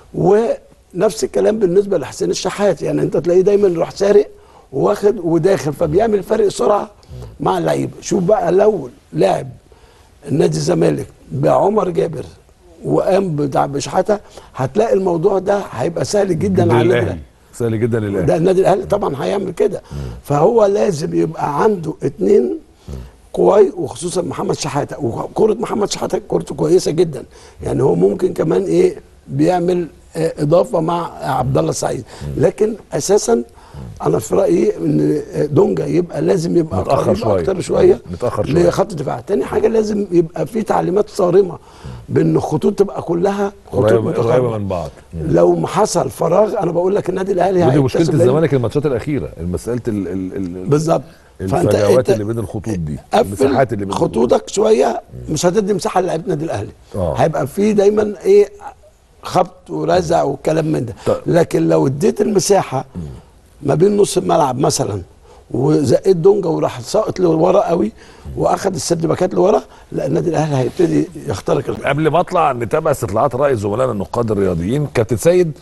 ونفس الكلام بالنسبه لحسين الشحات يعني انت تلاقيه دايما يروح سارق واخد وداخل فبيعمل فرق سرعه مع اللعيبه شوف بقى لو لاعب النادي الزمالك بعمر جابر وقام بتاع بشحاته هتلاقي الموضوع ده هيبقى سهل جدا على النادي للاهلي سهل جدا ده للاهلي النادي الاهلي طبعا هيعمل كده فهو لازم يبقى عنده اتنين قوي وخصوصا محمد شحاته وكره محمد شحاته كورته كويسه جدا يعني هو ممكن كمان ايه بيعمل آه، اضافه مع عبد الله السعيد لكن اساسا انا في رايي ان دونجا يبقى لازم يبقى متأخر قريب شوية. اكتر شويه متأخر شوية. لخط الدفاع تاني حاجه لازم يبقى في تعليمات صارمه بان الخطوط تبقى كلها خطوط قريبه متقاربة. قريبه من بعض لو ما حصل فراغ انا بقول لك النادي الاهلي ودي مشكله هيكتسب لأن- الزمالك الماتشات الاخيره مساله ال ال ال بالظبط الفجوات اللي بين الخطوط دي المساحات اللي بين الخطوط. خطوطك شويه مش هتدي مساحه للاعيبه النادي الاهلي آه. هيبقى في دايما ايه خبط ورزع والكلام من ده طيب. لكن لو اديت المساحه ما بين نص الملعب مثلا وزقيت دونجا وراح ساقط لورا قوي واخد السردباكات لورا لا النادي الاهلي هيبتدي يخترق ال- قبل ما اطلع نتابع استطلاعات راي زملائنا النقاد الرياضيين كابتن سيد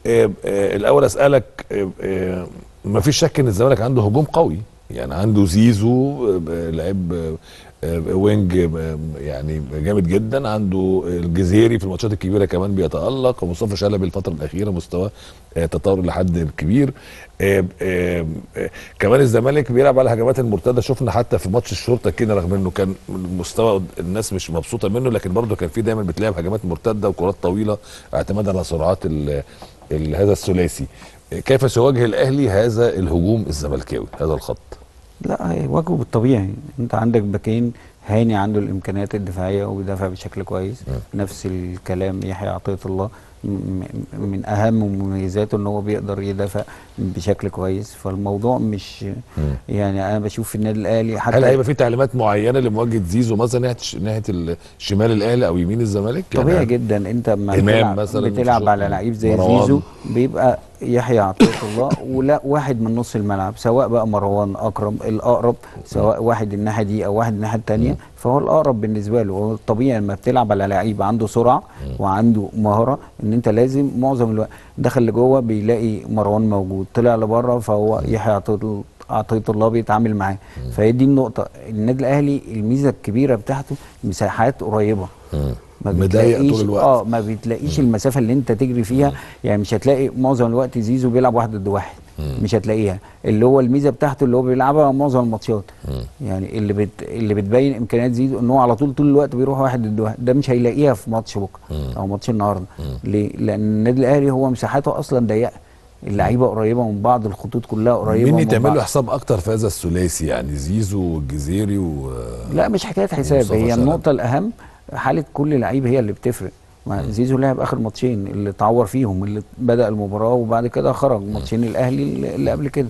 آه، آه، الاول اسالك آه، آه، ما فيش شك ان الزمالك عنده هجوم قوي يعني عنده زيزو آه، لعيب آه، آه، وينج آه، يعني جامد جدا عنده الجزيري في الماتشات الكبيره كمان بيتالق ومصطفى شلبي الفتره الاخيره مستوى آه، تطور لحد كبير آه، آه، آه، كمان الزمالك بيلعب على الهجمات المرتده شفنا حتى في ماتش الشرطه كده رغم انه كان مستوى الناس مش مبسوطه منه لكن برضه كان في دايما بتلعب هجمات مرتده وكرات طويله اعتمادا على سرعات ال- ال- هذا الثلاثي كيف سيواجه الاهلي هذا الهجوم الزملكاوي هذا الخط لا هيواجهه بالطبيعي انت عندك باكين هاني عنده الامكانيات الدفاعيه وبيدافع بشكل كويس نفس الكلام يحيى عطيه الله م- م- من اهم مميزاته ان هو بيقدر يدافع بشكل كويس فالموضوع مش يعني انا بشوف في النادي الاهلي حتى هل هيبقى في تعليمات معينه لمواجهه زيزو مثلا ناحيه ش- ناحيه ال- شمال الاهلي او يمين الزمالك طبيعي يعني جدا انت لما إمام بتلعب, مثلاً بتلعب مش- على لعيب زي مروان. زيزو بيبقى يحيى عطيه الله ولا واحد من نص الملعب سواء بقى مروان اكرم الاقرب سواء واحد الناحيه دي او واحد الناحيه الثانيه فهو الاقرب بالنسبه له هو الطبيعي لما بتلعب على لعيب عنده سرعه وعنده مهاره ان انت لازم معظم الوقت دخل لجوه بيلاقي مروان موجود طلع لبره فهو يحيى عطيه عطيه الله بيتعامل معاه فهي دي النقطه النادي الاهلي الميزه الكبيره بتاعته مساحات قريبه ما مضايق طول بتلاقيش الوقت. اه ما بتلاقيش المسافه اللي انت تجري فيها يعني مش هتلاقي معظم الوقت زيزو بيلعب واحد ضد واحد مش هتلاقيها اللي هو الميزه بتاعته اللي هو بيلعبها معظم الماتشات يعني اللي بت اللي بتبين امكانيات زيزو ان هو على طول طول الوقت بيروح واحد ضد واحد ده مش هيلاقيها في ماتش بكره او ماتش النهارده ليه؟ لان النادي الاهلي هو مساحاته اصلا ضيقه اللعيبه قريبه من بعض الخطوط كلها قريبه مين من يتعمل بعض له حساب اكتر في هذا الثلاثي يعني زيزو والجزيري و لا مش حكايه حساب ومصطفى هي شلبي. النقطه الاهم حاله كل لعيب هي اللي بتفرق ما زيزو لعب اخر ماتشين اللي اتعور فيهم اللي بدا المباراه وبعد كده خرج ماتشين الاهلي اللي قبل كده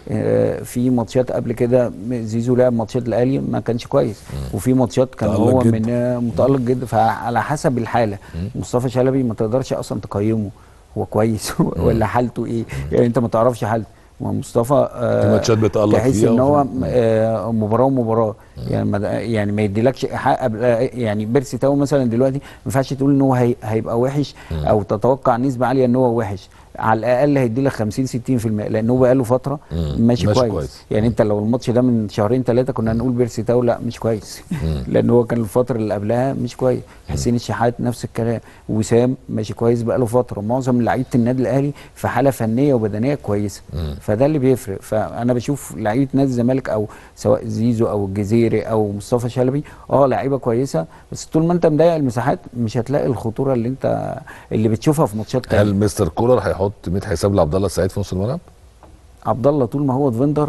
آه في ماتشات قبل كده زيزو لعب ماتشات الاهلي ما كانش كويس وفي ماتشات كان تألق هو جدا. من آه، متالق جدا فعلى حسب الحاله مصطفى شلبي ما تقدرش اصلا تقيمه هو كويس ولا حالته ايه يعني انت ما تعرفش حالته ومصطفى آه في ماتشات بيتألق تحس فيها ان هو وفي- آه مباراه ومباراه يعني ما يعني ما يديلكش حق قبل- يعني بيرسي تاو مثلا دلوقتي ما ينفعش تقول ان هو هي هيبقى وحش او تتوقع نسبه عاليه ان هو وحش على الاقل هيدي لك 50 60% لان هو بقى له فتره ماشي, ماشي كويس. كويس. يعني انت لو الماتش ده من شهرين ثلاثه كنا هنقول بيرسي تاو لا مش كويس لان هو كان الفتره اللي قبلها مش كويس حسين الشحات نفس الكلام وسام ماشي كويس بقى له فتره معظم لعيبه النادي الاهلي في حاله فنيه وبدنيه كويسه فده اللي بيفرق فانا بشوف لعيبه نادي الزمالك او سواء زيزو او الجزيري او مصطفى شلبي اه لعيبه كويسه بس طول ما انت مضيق المساحات مش هتلاقي الخطوره اللي انت اللي بتشوفها في ماتشات تانية هل مستر كولر هيحط 100 حساب لعبد الله السعيد في نص الملعب؟ عبد الله طول ما هو ديفندر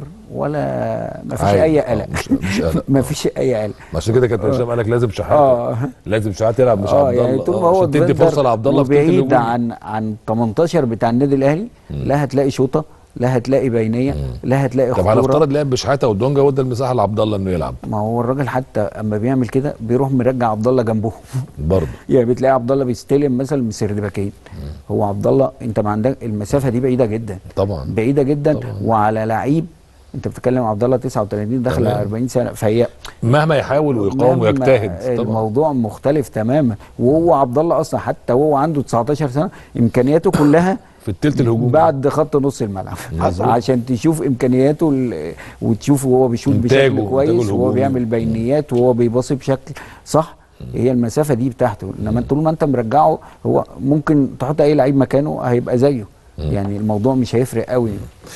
ولا ما فيش عادي. اي آه، قلق مش- مش قلق. ما فيش اي قلق عشان كده كابتن هشام قال لك لازم شحات اه لازم شحات يلعب مش اه عبد الله يعني طول ما آه، هو عشان تدي ديفندر فرصه لعبد الله في تلت وبعيد الهجوم. عن عن 18 بتاع النادي الاهلي لا هتلاقي شوطه لا هتلاقي بينيه لا هتلاقي طب خطوره هنفترض لعب بشحاته ودونجا وادى المساحه لعبد الله انه يلعب ما هو الراجل حتى اما بيعمل كده بيروح مرجع عبد الله جنبه برضه يعني بتلاقي عبد الله بيستلم مثلا من سردباكين هو عبد الله انت ما عندك المسافه دي بعيده جدا طبعا بعيده جدا طبعاً. وعلى لعيب انت بتتكلم عبد الله 39 داخل تمام. على 40 سنه فهي مهما يحاول ويقاوم مهما ويجتهد طبعا الموضوع مختلف تماما وهو عبد الله اصلا حتى وهو عنده 19 سنه امكانياته كلها في التلت الهجومي بعد خط نص الملعب مظبوط. عشان تشوف امكانياته ال- وتشوف وهو بيشوط إنتاجه، بشكل إنتاجه كويس وهو الهجومي. بيعمل بينيات وهو بيباصي بشكل صح هي المسافه دي بتاعته انما طول ما انت مرجعه هو ممكن تحط اي لعيب مكانه هيبقى زيه يعني الموضوع مش هيفرق قوي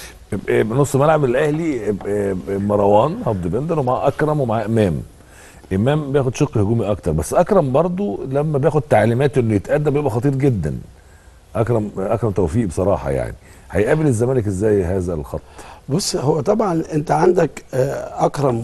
نص ملعب الاهلي مروان هاف ديفندر ومع اكرم ومع امام امام بياخد شق هجومي اكتر بس اكرم برضو لما بياخد تعليمات انه يتقدم بيبقى خطير جدا اكرم اكرم توفيق بصراحه يعني هيقابل الزمالك ازاي هذا الخط بص هو طبعا انت عندك آه، اكرم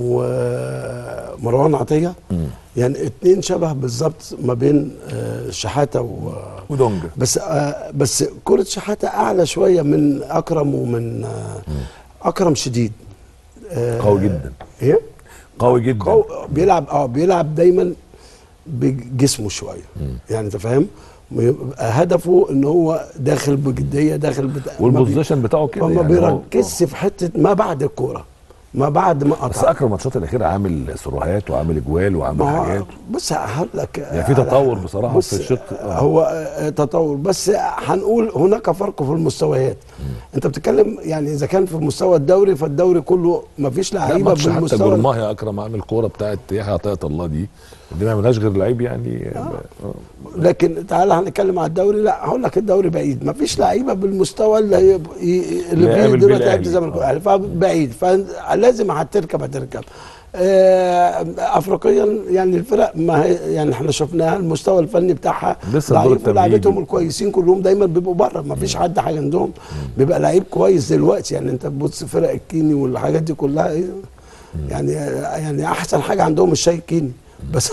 ومروان عطيه يعني اتنين شبه بالظبط ما بين آه، شحاته و ودونجا بس آه، بس كرة شحاته اعلى شويه من اكرم ومن آه، اكرم شديد آه، قوي جدا ايه قوي جدا قوي بيلعب اه بيلعب دايما بجسمه شويه يعني انت فاهم يبقى هدفه ان هو داخل بجديه داخل بتا... ما بي- والبوزيشن بتاعه كده فما يعني هو- بيركزش في حته ما بعد الكوره ما بعد ما بس قطع اكرم الماتشات الاخيره عامل سروهات وعامل اجوال وعامل ما هو حاجات بص هقول لك يعني في تطور بصراحة بص في الشق- آه. هو آه، تطور بس هنقول هناك فرق في المستويات انت بتتكلم يعني اذا كان في مستوى الدوري فالدوري كله ما فيش لا لعيبه ماتش حتى بالمستوى جورماه يا اكرم عامل كوره بتاعت يحيى عطيه الله دي دي ما يعملهاش غير لعيب يعني آه. لكن تعالى هنتكلم على الدوري لا هقول لك الدوري بعيد ما فيش لعيبه بالمستوى اللي هي اللي اللي فيه قابل بيه دلوقتي لعيبه الأهلي. الزمالك آه. يعني فبعيد فلازم هتركب هتركب آه، افريقيا يعني الفرق ما هي يعني احنا شفناها المستوى الفني بتاعها لسه الدور ضعيف ولاعيبتهم التمهيدي. الكويسين كلهم دايما بيبقوا بره ما فيش حد حاجه عندهم بيبقى لعيب كويس دلوقتي يعني انت تبص فرق الكيني والحاجات دي كلها ايه يعني يعني احسن حاجه عندهم الشاي الكيني بس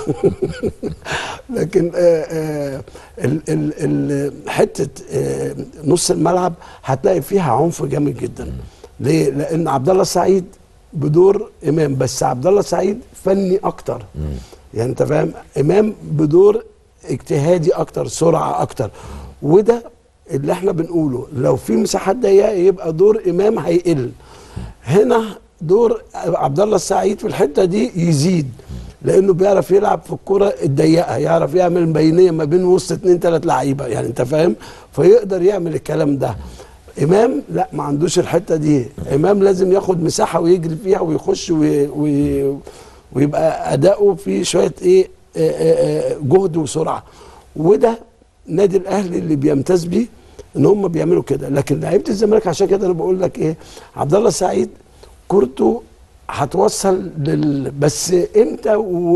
لكن آه، آه، ال- ال- ال- حته آه، نص الملعب هتلاقي فيها عنف جامد جدا ليه؟ لان عبد الله السعيد بدور امام بس عبد الله السعيد فني اكتر يعني انت فاهم امام بدور اجتهادي اكتر سرعه اكتر وده اللي احنا بنقوله لو في مساحات ضيقه يبقى دور امام هيقل هنا دور عبد الله السعيد في الحته دي يزيد لانه بيعرف يلعب في الكره الضيقه يعرف يعمل بينيه ما بين وسط اتنين تلات لعيبه يعني انت فاهم فيقدر يعمل الكلام ده امام لا ما عندوش الحته دي امام لازم ياخد مساحه ويجري فيها ويخش وي وي ويبقى اداؤه فيه شويه ايه آه، آه، آه، جهد وسرعه وده نادي الاهلي اللي بيمتاز بيه ان هم بيعملوا كده لكن لعيبه الزمالك عشان كده انا بقول لك ايه عبد الله السعيد كورته هتوصل لل بس امتى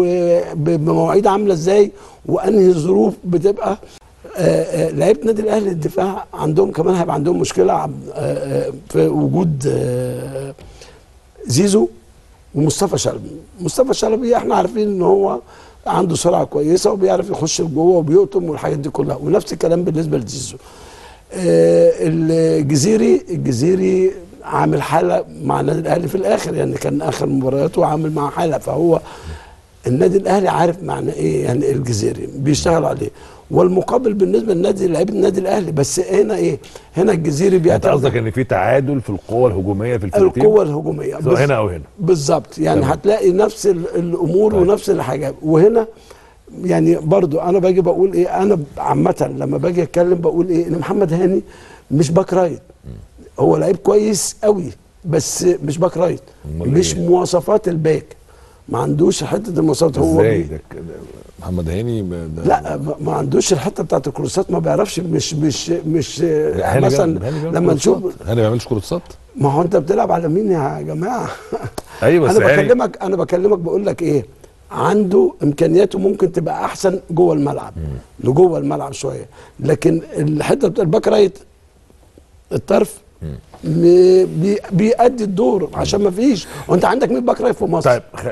وبمواعيد عامله ازاي وانهي ظروف بتبقى آه، آه، لعيبه نادي الاهلي الدفاع عندهم كمان هيبقى عندهم مشكله عب- آه، آه، في وجود آه، زيزو ومصطفى شلبي مصطفى شلبي احنا عارفين ان هو عنده سرعه كويسه وبيعرف يخش لجوه وبيقطم والحاجات دي كلها ونفس الكلام بالنسبه لزيزو آه، الجزيري الجزيري عامل حاله مع النادي الاهلي في الاخر يعني كان اخر مبارياته عامل مع حاله فهو النادي الاهلي عارف معنى ايه يعني الجزيري بيشتغل عليه والمقابل بالنسبه للنادي لعيبه النادي الاهلي بس هنا ايه هنا الجزيري انت بيعتمد قصدك ان في تعادل في القوه الهجوميه في الفرقتين القوه الهجوميه سواء بس- هنا او هنا بالظبط يعني تمام. هتلاقي نفس ال- الامور طيب. ونفس الحاجات وهنا يعني برضو انا باجي بقول ايه انا عامه لما باجي اتكلم بقول ايه ان محمد هاني مش باك رايت هو لعيب كويس قوي بس مش باك رايت أمال مش إيه؟ مواصفات الباك ما عندوش حته المواصفات هو ازاي بي- ده ك- ده محمد هاني ب- ده لا ما- ما عندوش الحته بتاعت الكروسات ما بيعرفش مش مش مش هاني مثلا بيعمل- هاني بيعمل لما كرة نشوف صد. هاني ما بيعملش كره صد ما هو انت بتلعب على مين يا جماعه ايوه بس انا هاني بكلمك انا بكلمك بقول لك ايه عنده امكانياته ممكن تبقى احسن جوه الملعب لجوه الملعب شويه لكن الحته بتاع الباك رايت الطرف م- بي- بيأدي الدور عشان ما فيش وانت عندك مين باك رايت في مصر طيب خ...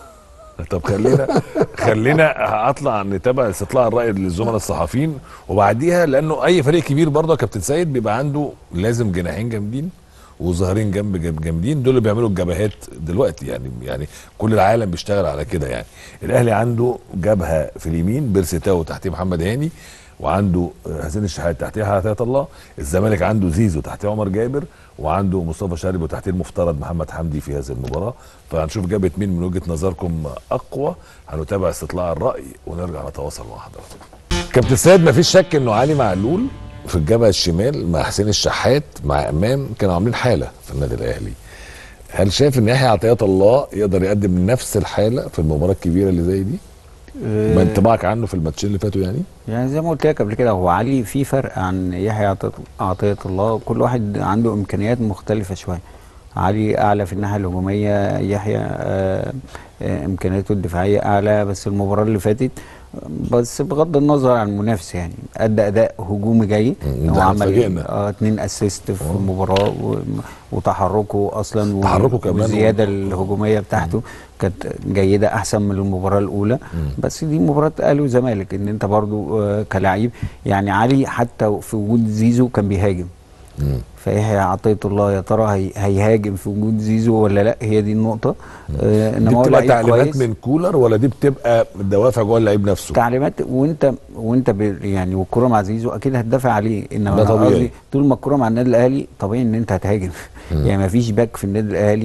طب خلينا خلينا اطلع نتابع استطلاع الراي للزملاء الصحفيين وبعديها لانه اي فريق كبير برضه يا كابتن سيد بيبقى عنده لازم جناحين جامدين وظاهرين جنب جنب جامدين دول اللي بيعملوا الجبهات دلوقتي يعني يعني كل العالم بيشتغل على كده يعني الاهلي عنده جبهه في اليمين بيرسي تاو تحتيه محمد هاني وعنده حسين الشحات تحتيه حياة الله الزمالك عنده زيزو تحتيه عمر جابر وعنده مصطفى شارب وتحتيه المفترض محمد حمدي في هذه المباراه فهنشوف جابت مين من وجهه نظركم اقوى هنتابع استطلاع الراي ونرجع نتواصل مع حضراتكم كابتن سيد مفيش شك انه علي معلول في الجبهه الشمال مع حسين الشحات مع امام كانوا عاملين حاله في النادي الاهلي هل شايف ان يحيى عطية الله يقدر يقدم نفس الحاله في المباراه الكبيره اللي زي دي؟ ما انطباعك عنه في الماتشين اللي فاتوا يعني؟ يعني زي ما قلت لك قبل كده هو علي في فرق عن يحيى عطية- عطية الله كل واحد عنده امكانيات مختلفة شوية علي اعلى في الناحية الهجومية يحيى آه، آه، امكانياته الدفاعية اعلى بس المباراة اللي فاتت بس بغض النظر عن المنافس يعني ادى اداء هجومي جيد مم، هو ده عمل فاجئنا. اه اتنين اسيست في المباراة و- وتحركه اصلا و- تحركه كمان والزيادة و- الهجومية بتاعته كانت جيدة احسن من المباراة الاولى بس دي مباراة اهلي وزمالك ان انت برضو آه، كلاعب يعني علي حتى في وجود زيزو كان بيهاجم مم. فيحيى عطية الله يا ترى هي هيهاجم في وجود زيزو ولا لا هي دي النقطة آه دي انما هو بتبقى لعيب تعليمات كويس من كولر ولا دي بتبقى دوافع جوه اللعيب نفسه؟ تعليمات وانت وانت ب يعني والكرة مع زيزو اكيد هتدافع عليه انما ده أنا طبيعي. قصدي طول ما الكرة مع النادي الاهلي طبيعي ان انت هتهاجم يعني ما فيش باك في النادي الاهلي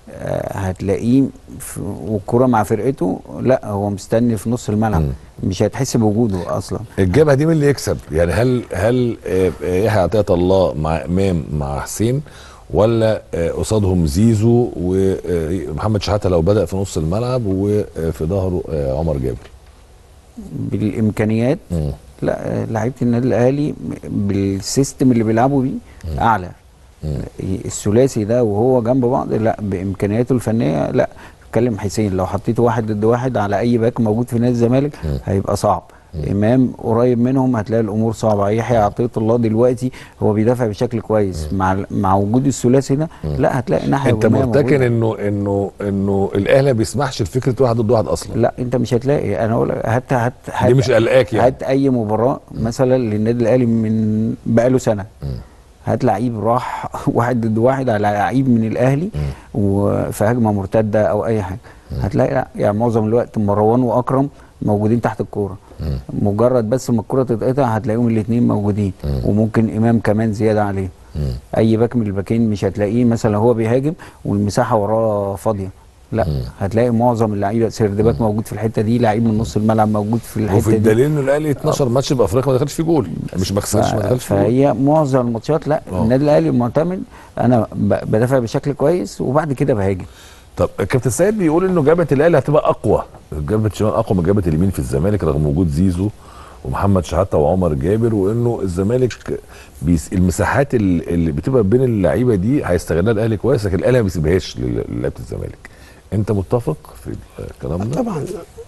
آه، هتلاقيه في- والكرة مع فرقته لا هو مستني في نص الملعب مش هتحس بوجوده اصلا الجبهه دي مين اللي يكسب يعني هل هل آه، آه، يحيى عطيه الله مع امام مع حسين ولا آه، قصادهم زيزو ومحمد شحاته لو بدا في نص الملعب وفي ظهره آه، عمر جابر بالامكانيات مم. لا آه، لعيبه النادي الاهلي بالسيستم اللي بيلعبوا بيه اعلى الثلاثي ده وهو جنب بعض لا بامكانياته الفنيه لا اتكلم حسين لو حطيته واحد ضد واحد على اي باك موجود في نادي الزمالك هيبقى صعب امام قريب منهم هتلاقي الامور صعبه يحيى عطيه الله دلوقتي هو بيدافع بشكل كويس مع مع وجود الثلاثي ده لا هتلاقي ناحيه انت هجومية مرتكن موجودة. انه انه انه الاهلي ما بيسمحش لفكره واحد ضد واحد اصلا لا انت مش هتلاقي انا اقول لك هات هات هات دي مش قلقاك يعني هات اي مباراه مثلا للنادي الاهلي من بقاله سنه هات لعيب راح واحد ضد واحد على لعيب من الاهلي وفي هجمه مرتده او اي حاجه هتلاقي لا يعني معظم الوقت مروان واكرم موجودين تحت الكوره مجرد بس ما الكوره تتقطع هتلاقيهم الاثنين موجودين وممكن امام كمان زياده عليه اي باك من الباكين مش هتلاقيه مثلا هو بيهاجم والمساحه وراه فاضيه لا هتلاقي معظم اللعيبه سيردباك موجود في الحته دي لعيب من نص الملعب موجود في الحته وفي دي الدليل انه الاهلي 12 ماتش بافريقيا ما دخلش فيه جول مش ما خسرش ما دخلش فيه جول فهي معظم الماتشات لا آه. النادي الاهلي معتمد انا ب- بدافع بشكل كويس وبعد كده بهاجم طب كابتن سيد بيقول انه جبهه الاهلي هتبقى اقوى جبهه الشمال اقوى من جبهه اليمين في الزمالك رغم وجود زيزو ومحمد شحاته وعمر جابر وانه الزمالك بيس المساحات ال- اللي بتبقى بين اللعيبه دي هيستغلها الاهلي كويس لكن الاهلي ما بيسيبهاش لل- للعيبه الزمالك انت متفق في الكلام ده؟ طبعا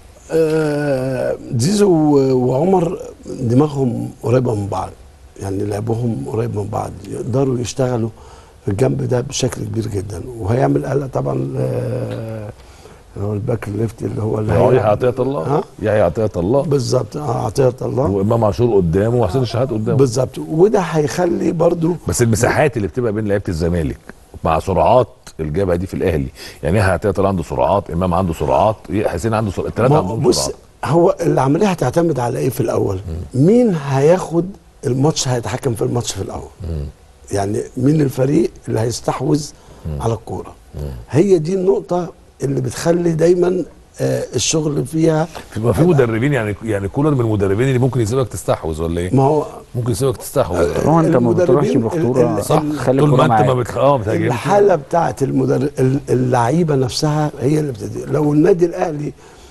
آه، زيزو وعمر دماغهم قريبه من بعض يعني لعبهم قريب من بعض يقدروا يشتغلوا في الجنب ده بشكل كبير جدا وهيعمل قلق طبعا آه، هو الباك الليفت اللي هو اللي يحيى هيلعب. عطيه الله ها؟ يحيى عطيه الله بالظبط آه، عطيه الله وامام عاشور قدامه وحسين الشحات قدامه بالظبط وده هيخلي برضو بس المساحات اللي بتبقى بين لعيبه الزمالك مع سرعات الجبهه دي في الاهلي يعني يحيى عطيه الله عنده سرعات امام عنده سرعات حسين عنده سرعات الثلاثه ما- عندهم بص سرعات هو العمليه هتعتمد على ايه في الاول مين هياخد الماتش هيتحكم في الماتش في الاول يعني مين الفريق اللي هيستحوذ على الكوره هي دي النقطه اللي بتخلي دايما آه الشغل فيها في في مدربين يعني يعني كولر من المدربين اللي ممكن يسيبك تستحوذ ولا ايه؟ ما هو ممكن يسيبك تستحوذ هو انت ما بتروحش المدربين بخطوره ال- صح خلي طول ما الكوره انت ما معاك بتخ... اه بتهاجمش الحاله بتاعت المدرب ال- اللعيبه نفسها هي اللي بتدي لو النادي الاهلي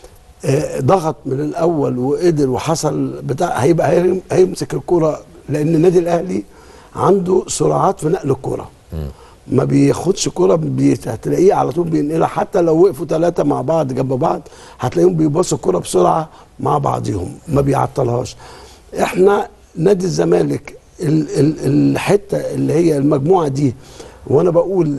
آه، ضغط من الاول وقدر وحصل بتاع هيبقى هيرم- هيمسك الكره لان النادي الاهلي عنده سرعات في نقل الكره ما بياخدش كرة بي- هتلاقيه على طول بينقلها حتى لو وقفوا ثلاثة مع بعض جنب بعض هتلاقيهم بيبصوا الكرة بسرعة مع بعضهم ما بيعطلهاش احنا نادي الزمالك ال ال الحتة اللي هي المجموعة دي وانا بقول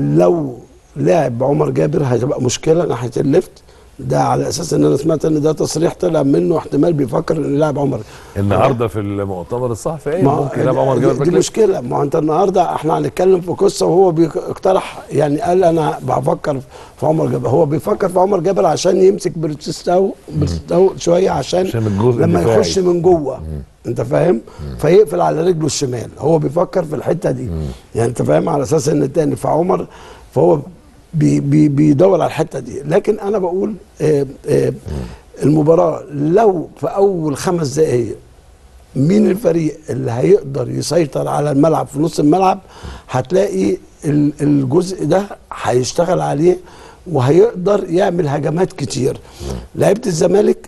لو لعب عمر جابر هتبقى مشكلة ناحية الليفت ده على اساس ان انا سمعت ان ده تصريح طلع منه احتمال بيفكر ان يلعب عمر النهارده في المؤتمر الصحفي ايه ما ممكن يلعب عمر دي- جابر دي باك ليفت. مشكله ما هو انت النهارده احنا هنتكلم في قصه وهو بيقترح يعني قال انا بفكر في عمر جابر هو بيفكر في عمر جابر عشان يمسك بريتستاو بريتستاو شويه عشان, عشان الجزء لما الدفاعي. يخش من جوه انت فاهم فيقفل على رجله الشمال هو بيفكر في الحته دي يعني انت فاهم على اساس ان التاني فعمر فهو بي بي بيدور على الحته دي لكن انا بقول آه آه المباراه لو في اول خمس دقائق مين الفريق اللي هيقدر يسيطر على الملعب في نص الملعب هتلاقي ال- الجزء ده هيشتغل عليه وهيقدر يعمل هجمات كتير لعيبه الزمالك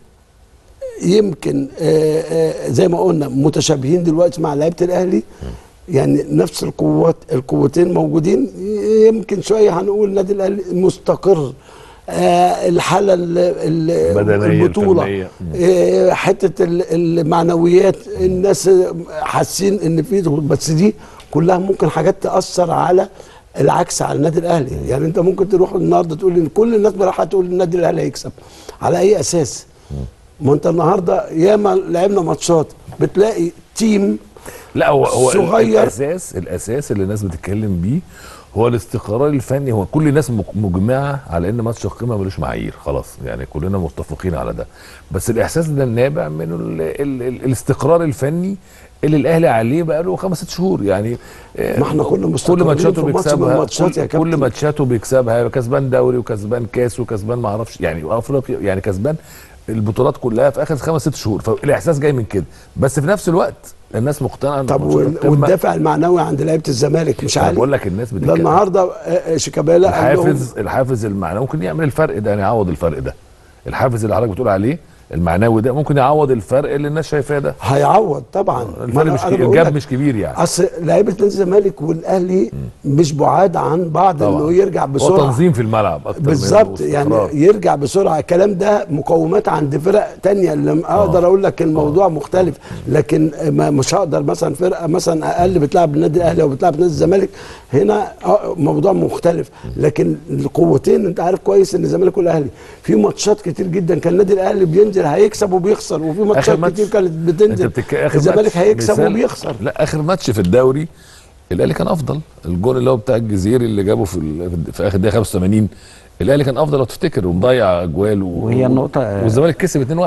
يمكن آه، آه، زي ما قلنا متشابهين دلوقتي مع لعيبه الاهلي يعني نفس القوات القوتين موجودين يمكن شويه هنقول النادي الاهلي مستقر آه، الحاله ال- ال- البدنية، البطوله الفنية. آه، حته ال- المعنويات الناس حاسين ان في ضغوط بس دي كلها ممكن حاجات تاثر على العكس على النادي الاهلي يعني انت ممكن تروح النهارده تقول ان كل الناس راح تقول النادي الاهلي هيكسب على اي اساس ما انت النهارده ياما لعبنا ماتشات بتلاقي تيم لا هو هو ال- صغير. الاساس الاساس اللي الناس بتتكلم بيه هو الاستقرار الفني هو كل الناس مج- مجمعه على ان ماتش القمه ملوش معايير خلاص يعني كلنا متفقين على ده بس الاحساس ده نابع من ال ال ال الاستقرار الفني اللي الاهلي عليه بقى له خمس ست شهور يعني آه، ما احنا كنا كل مستقرين ماتشاته في ماتش من بيكسبها الماتشات يا كل, كل كابتن. ماتشاته بيكسبها كسبان دوري وكسبان كاس وكسبان ما اعرفش يعني افريقيا يعني كسبان البطولات كلها في اخر خمس ست شهور فالاحساس جاي من كده بس في نفس الوقت الناس مقتنعه إن طب ماتشات وال- القمة- والدافع المعنوي عند لعيبه الزمالك مش أنا عالي بقول لك الناس ده بتتكلم النهارده آه، آه، شيكابالا قال لهم الحافز الحافز المعنوي ممكن يعمل الفرق ده يعني يعوض الفرق ده الحافز اللي حضرتك بتقول عليه المعنوي ده ممكن يعوض الفرق اللي الناس شايفاه ده هيعوض طبعا ما الفرق أنا- مش أنا كبير بقول الجاب لك مش كبير يعني اصل لعيبه نادي الزمالك والاهلي مش بعاد عن بعض طبعا. انه يرجع هو بسرعه تنظيم في الملعب اكتر منه بالظبط يعني واستقرار. يرجع بسرعه الكلام ده مقومات عند فرق تانية اللي اقدر اقول لك الموضوع مختلف لكن ما مش هقدر مثلا فرقه مثلا اقل بتلعب النادي الاهلي او بتلعب نادي الزمالك هنا آه، موضوع مختلف لكن القوتين انت عارف كويس ان الزمالك والاهلي في ماتشات كتير جدا كان النادي الاهلي بينزل هيكسب وبيخسر وفي ماتشات ماتش- كتير كانت انت بتنزل بتك... اخر الزمالك ماتش هيكسب مثال- وبيخسر لا اخر ماتش في الدوري الاهلي كان افضل الجون اللي هو بتاع الجزيري اللي جابه في ال... في اخر دقيقه 85 الاهلي كان افضل لو تفتكر ومضيع اجوال و... وهي النقطة- والزمالك كسب 2-1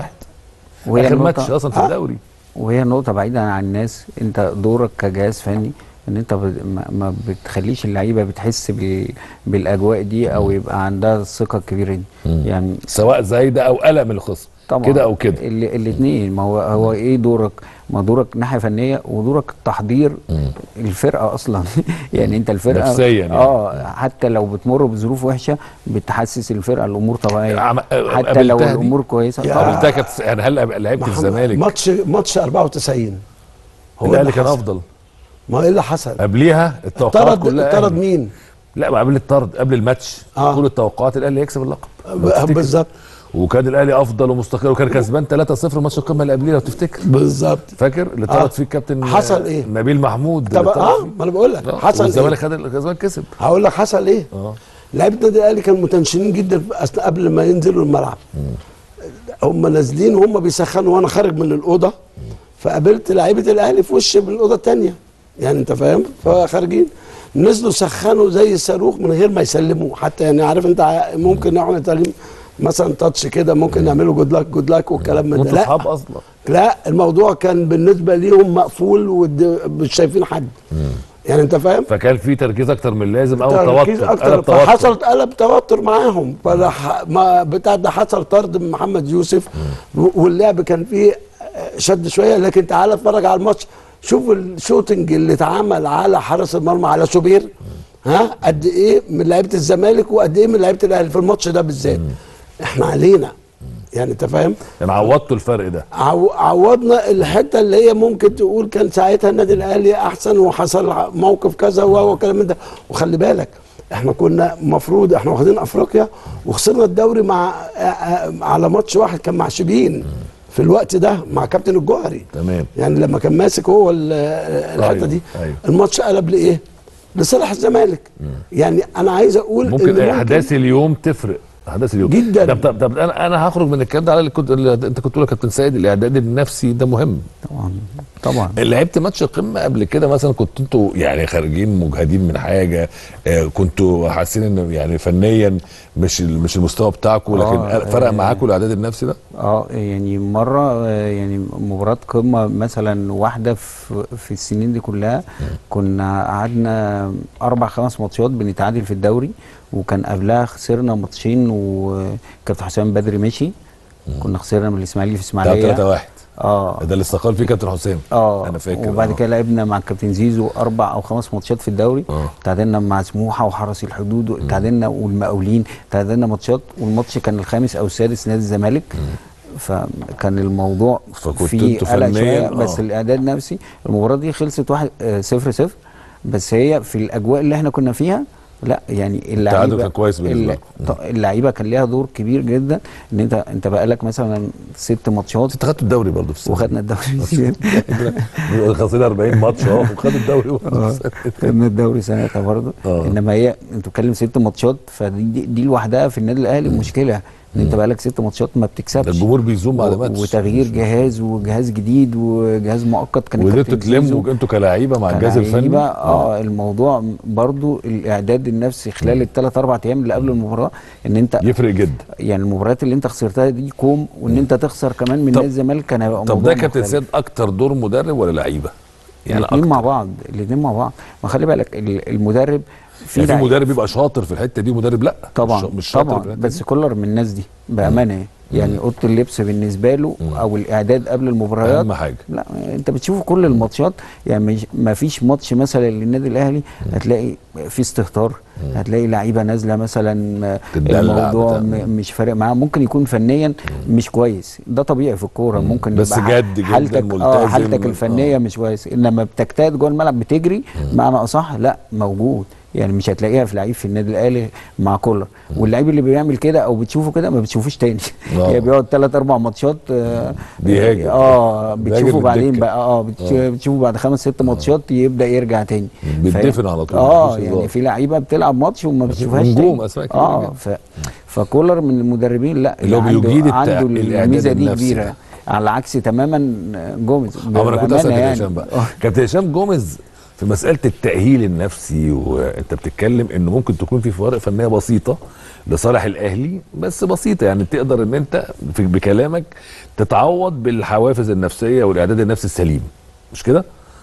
وهي اخر النقطة- ماتش اصلا في آه. الدوري وهي نقطة بعيدة عن الناس انت دورك كجهاز فني ان انت ب- ما- ما بتخليش اللعيبة بتحس بال- بالاجواء دي او يبقى عندها الثقة الكبيرة دي يعني سواء زايده او قلق من الخصم طبعا كده او كده الاثنين ما هو هو ايه دورك ما دورك ناحيه فنيه ودورك تحضير الفرقه اصلا يعني انت الفرقه نفسيا يعني. اه حتى لو بتمر بظروف وحشه بتحسس الفرقه الامور طبيعيه عم- حتى لو قابلتها دي؟ الامور كويسه يا- طبعا قابلتها كانت يعني هل لعبت محمد- الزمالك ماتش ماتش 94 هو الاهلي اللي كان حصل. افضل ما ايه اللي حصل؟ قبليها التوقعات طرد كلها طرد أهلي. مين؟ لا ما قبل الطرد قبل الماتش آه. كل التوقعات الاهلي هيكسب اللقب لو ب- تفتكر. بالظبط وكان الاهلي افضل ومستقر وكان كسبان 3-0 ماتش القمه اللي قبليه لو تفتكر بالظبط فاكر اللي طرد آه. فيه الكابتن حصل إيه؟ نبيل محمود طب اللي طرد اه فيه. ما انا بقول لك آه. حصل والزمالك ايه؟ خد الزمالك كسب هقول لك حصل ايه؟ اه لعيبه النادي الاهلي كانوا متنشنين جدا في أثناء- قبل ما ينزلوا الملعب هم نازلين وهم بيسخنوا وانا خارج من الاوضه فقابلت لعيبه الاهلي في وش بالاوضه الثانيه يعني انت فاهم فخارجين نزلوا سخنوا زي الصاروخ من غير ما يسلموا حتى يعني عارف انت ع- ممكن احنا نتعلم مثلا تاتش كده ممكن نعمله جود لاك جود لاك والكلام من ده وانتوا لا اصحاب اصلا لا الموضوع كان بالنسبه ليهم مقفول ومش شايفين حد يعني انت فاهم فكان في تركيز اكتر من اللازم او تركيز توتر اكتر قلب توتر فحصل قلب توتر معاهم فراح ما بتاع ده حصل طرد من محمد يوسف و- واللعب كان فيه شد شويه لكن تعالى اتفرج على الماتش شوف الشوتنج اللي اتعمل على حارس المرمى على شوبير ها قد ايه من لعيبه الزمالك وقد ايه من لعيبه الاهلي في الماتش ده بالذات احنا علينا يعني انت فاهم يعني عوضتوا الفرق ده عو- عوضنا الحته اللي هي ممكن تقول كان ساعتها النادي الاهلي احسن وحصل ع- موقف كذا و- وكلام من ده وخلي بالك احنا كنا مفروض احنا واخدين افريقيا وخسرنا الدوري مع آ- آ- على ماتش واحد كان مع شبين في الوقت ده مع كابتن الجوهري تمام يعني لما كان ماسك هو ال- الحته أيوة، دي أيوة. الماتش قلب لايه؟ لصالح الزمالك يعني انا عايز اقول ممكن إن احداث اليوم تفرق احداث اليوم جداً. طب طب, طب انا انا هخرج من الكلام ده على اللي كنت اللي انت كنت تقول يا كابتن سيد الاعداد النفسي ده مهم طبعا طبعا لعبت ماتش القمه قبل كده مثلا كنت انتوا يعني خارجين مجهدين من حاجه آه كنتوا حاسين ان يعني فنيا مش ال- مش المستوى بتاعكم لكن آه، فرق آه. معاكم الاعداد النفسي ده اه يعني مره آه، يعني مباراه قمه مثلا واحده في في السنين دي كلها كنا قعدنا اربع خمس ماتشات بنتعادل في الدوري وكان قبلها خسرنا ماتشين وكابتن حسام بدري مشي كنا خسرنا من الاسماعيلي في بتاع اسماعيليه 3 1 اه ده اللي استقال فيه كابتن حسام اه انا فاكر وبعد آه. كده لعبنا مع الكابتن زيزو اربع او خمس ماتشات في الدوري آه. تعادلنا مع سموحه وحرس الحدود تعادلنا والمقاولين تعادلنا ماتشات والماتش كان الخامس او السادس نادي الزمالك فكان الموضوع فكنت فيه انتوا قلق فنياً، شويه آه. بس الاعداد نفسي المباراه دي خلصت واحد آه، صفر صفر بس هي في الاجواء اللي احنا كنا فيها لا يعني اللعيبه كان كويس بالنسبة الل- لكم. ط- اللعيبه كان ليها دور كبير جدا ان انت انت بقالك مثلا ست ماتشات انت خدتوا الدوري برضه في السنة وخدنا الدوري دي. خلصنا 40 ماتش اه وخدوا الدوري برضه في السنة دي. خدنا الدوري سنتها برضه آه. انما هي انت بتتكلم ست ماتشات فدي دي, دي لوحدها في النادي الاهلي مشكله ان انت بقالك ست ماتشات ما ده بتكسبش الجمهور بيزوم على و- ماتش وتغيير جهاز وجهاز جديد وجهاز مؤقت كان وقدرتوا الكابتن زيزو تلموا انتوا كلاعيبه مع الجهاز الفني كلاعيبة، اه الموضوع برضو الاعداد النفسي خلال الثلاث اربع ايام اللي قبل المباراه ان انت يفرق جدا يعني المباريات اللي انت خسرتها دي كوم وان انت تخسر كمان من طب- نادي الزمالك كان هيبقى طب موضوع ده كابتن مختلف. سيد اكتر دور مدرب ولا لعيبه؟ يعني الاثنين أكتر. مع بعض الاثنين مع بعض ما خلي بالك ال- المدرب في, يعني في لعيب- مدرب بيبقى شاطر في الحته دي ومدرب لا طبعا مش, مش شاطر في طبعا الحتة بس دي. كولر من الناس دي بامانه يعني. يعني اوضه اللبس بالنسبه له او الاعداد قبل المباريات اهم حاجه لا انت بتشوف كل الماتشات يعني مش ما فيش ماتش مثلا للنادي الاهلي هتلاقي في استهتار هتلاقي لعيبه نازله مثلا تتدلع الموضوع بتاع. م- مش فارق معاه ممكن يكون فنيا مش كويس ده طبيعي في الكوره ممكن بس يبقى ح- جد جدا حالتك ملتزم. اه حالتك الفنيه آه. مش كويس انما بتجتهد جوه الملعب بتجري معنى اصح لا موجود يعني مش هتلاقيها في لعيب في النادي الاهلي مع كولر واللعيب اللي بيعمل كده او بتشوفه كده ما بتشوفوش تاني آه. يعني بيقعد ثلاث اربع ماتشات آه، بيهاجم. اه بيهاجم بتشوفه بعدين بالدكة. بقى اه بتش- بتشوفه بعد خمس ست ماتشات يبدا يرجع تاني بيتدفن ف- على طول، اه مفيش يعني هزار. في لعيبه بتلعب ماتش وما بتشوفهاش نجوم تاني أسماء كبيرة اه جدا. ف... فكولر من المدربين لا اللي هو عنده, بيجيد التع- عنده الإعداد الميزه دي النفسي كبيره ده. على عكس تماما جوميز اه انا كنت اسال بأمانة كابتن هشام بقى آه. كابتن هشام جوميز في مساله التاهيل النفسي وانت بتتكلم انه ممكن تكون في فوارق فنيه بسيطه لصالح الاهلي بس بسيطه يعني تقدر ان انت في بكلامك تتعوض بالحوافز النفسيه والاعداد النفسي السليم مش كده؟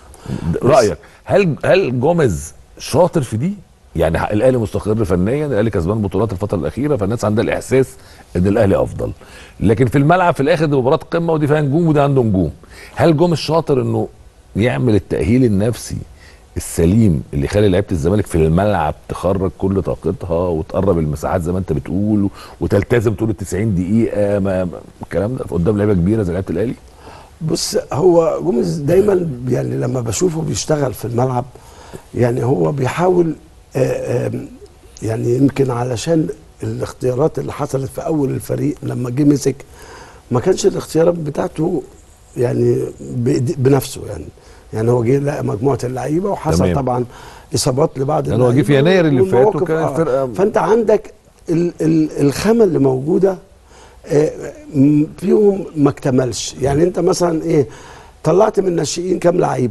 رايك هل هل جوميز شاطر في دي؟ يعني الاهلي مستقر فنيا الاهلي كسبان بطولات الفتره الاخيره فالناس عندها الاحساس ان الاهلي افضل لكن في الملعب في الاخر دي مباراه قمه ودي فيها نجوم وده عنده نجوم هل جوميز شاطر انه يعمل التاهيل النفسي السليم اللي يخلي لعيبه الزمالك في الملعب تخرج كل طاقتها وتقرب المساحات زي ما انت بتقول وتلتزم طول ال 90 دقيقه ما ما- الكلام ده قدام لعيبه كبيره زي لعيبه الاهلي بص هو جوميز دايما يعني لما بشوفه بيشتغل في الملعب يعني هو بيحاول آه، آم، يعني يمكن علشان الاختيارات اللي حصلت في اول الفريق لما جه مسك ما كانش الاختيارات بتاعته يعني بإيدي- بنفسه يعني يعني هو جه لقى مجموعه اللعيبه وحصل تمام. طبعا اصابات لبعض لأن هو جه في اللعيبة يناير اللي فات والمواقف، وكانت الفرقة- فانت عندك ال ال الخامه اللي موجوده آه، م- فيهم ما اكتملش يعني انت مثلا ايه طلعت من الناشئين كام لعيب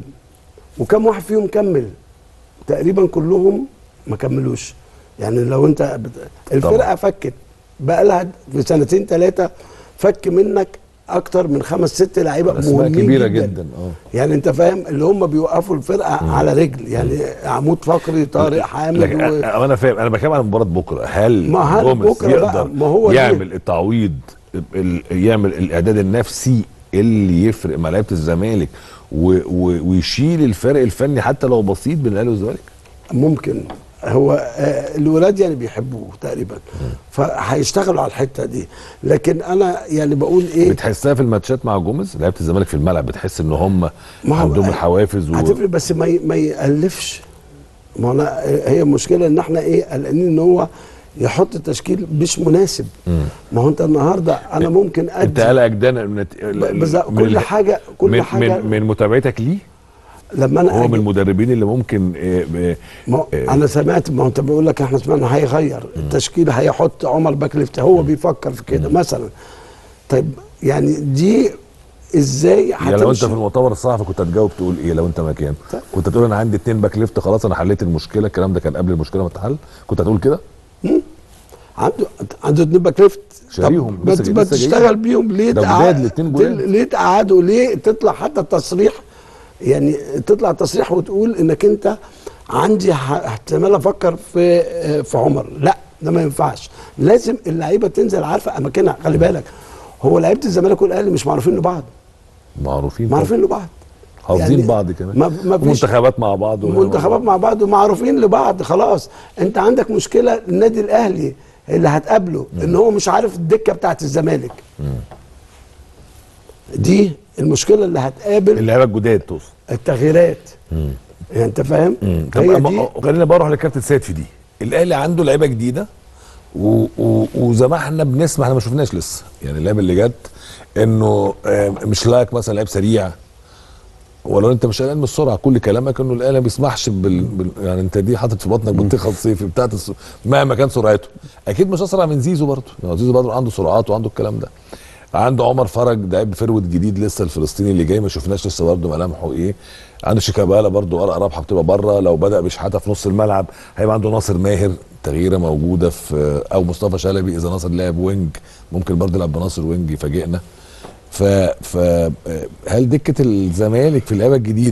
وكم واحد فيهم كمل تقريبا كلهم ما كملوش يعني لو انت بت... الفرقه طبعا. فكت بقى لها في سنتين ثلاثه فك منك اكتر من خمس ست لعيبه اسماء مهمين كبيره جدا, جدا اه يعني انت فاهم اللي هم بيوقفوا الفرقه على رجل يعني عمود فقري طارق حامد لكن و... أ- انا فاهم انا بتكلم عن مباراه بكره هل ما هل جوميز بكرة بقى؟ يقدر ما هو دي- يعمل التعويض ال- يعمل الاعداد النفسي اللي يفرق مع لعيبه الزمالك و و ويشيل الفرق الفني حتى لو بسيط بين الاهلي والزمالك ممكن هو آه، الولاد يعني بيحبوه تقريبا فهيشتغلوا على الحته دي لكن انا يعني بقول ايه بتحسها في الماتشات مع جوميز لعيبه الزمالك في الملعب بتحس ان هم ما هو عندهم آه، الحوافز و... هتفرق بس ما ي- ما يالفش ما هو أنا هي المشكله ان احنا ايه قلقانين ان هو يحط تشكيل مش مناسب ما هو انت النهارده انا ممكن انت ادي قلقك ده من بز- كل حاجه كل من حاجه من, من متابعتك ليه لما انا هو من أجي- المدربين اللي ممكن آه، آه، ما هو آه، انا سمعت ما هو انت بيقول لك احنا سمعنا هيغير التشكيل هيحط عمر باك ليفت هو بيفكر في كده مثلا طيب يعني دي ازاي يعني لو انت هتمشي في المؤتمر الصحفي كنت هتجاوب تقول ايه لو انت مكان طيب. كنت هتقول انا عندي اتنين باك ليفت خلاص انا حليت المشكله الكلام ده كان قبل المشكله ما تتحل كنت هتقول كده عنده عنده اتنين باك ليفت شاريهم، طب ما لسه- ت- ما لسه جايين. تشتغل بيهم ليه ده تقع- جداد الاتنين جداد. تل- ليه تقعدوا ليه تطلع حتى تصريح يعني تطلع تصريح وتقول انك انت عندي ح- احتمال افكر في آه، في عمر لا ده ما ينفعش لازم اللعيبه تنزل عارفه اماكنها خلي بالك هو لعيبه الزمالك والاهلي مش معروفين لبعض معروفين معروفين لبعض حافظين يعني بعض كمان ما- ما فيش- منتخبات مع بعض منتخبات مع بعض ومعروفين لبعض خلاص انت عندك مشكله النادي الاهلي اللي هتقابله ان هو مش عارف الدكه بتاعت الزمالك دي المشكله اللي هتقابل اللعيبه الجداد تقصد التغييرات يعني انت فاهم طب هي أما- دي خلينا بقى نروح للكابتن سيد في دي الاهلي عنده لعيبه جديده و... و... وزي ما احنا بنسمع احنا ما شفناش لسه يعني اللعيبه اللي جت انه آه، مش لاك مثلا لعيب سريع ولو انت مش قلقان من السرعه كل كلامك انه الاهلي ما بيسمحش بال... بال... يعني انت دي حاطط في بطنك بطيخه الصيفي بتاعت الس... مهما كان سرعته اكيد مش اسرع من زيزو برضه يعني زيزو برضه عنده سرعات وعنده الكلام ده عنده عمر فرج ده لعيب فرود جديد لسه الفلسطيني اللي جاي ما شفناش لسه برضه ملامحه ايه عنده شيكابالا برضه ورقه رابحه بتبقى بره لو بدا بشحاته في نص الملعب هيبقى عنده ناصر ماهر تغييره موجوده في او مصطفى شلبي اذا ناصر لعب وينج ممكن برضه يلعب بناصر وينج يفاجئنا ف ف هل دكه الزمالك في اللعبه الجديده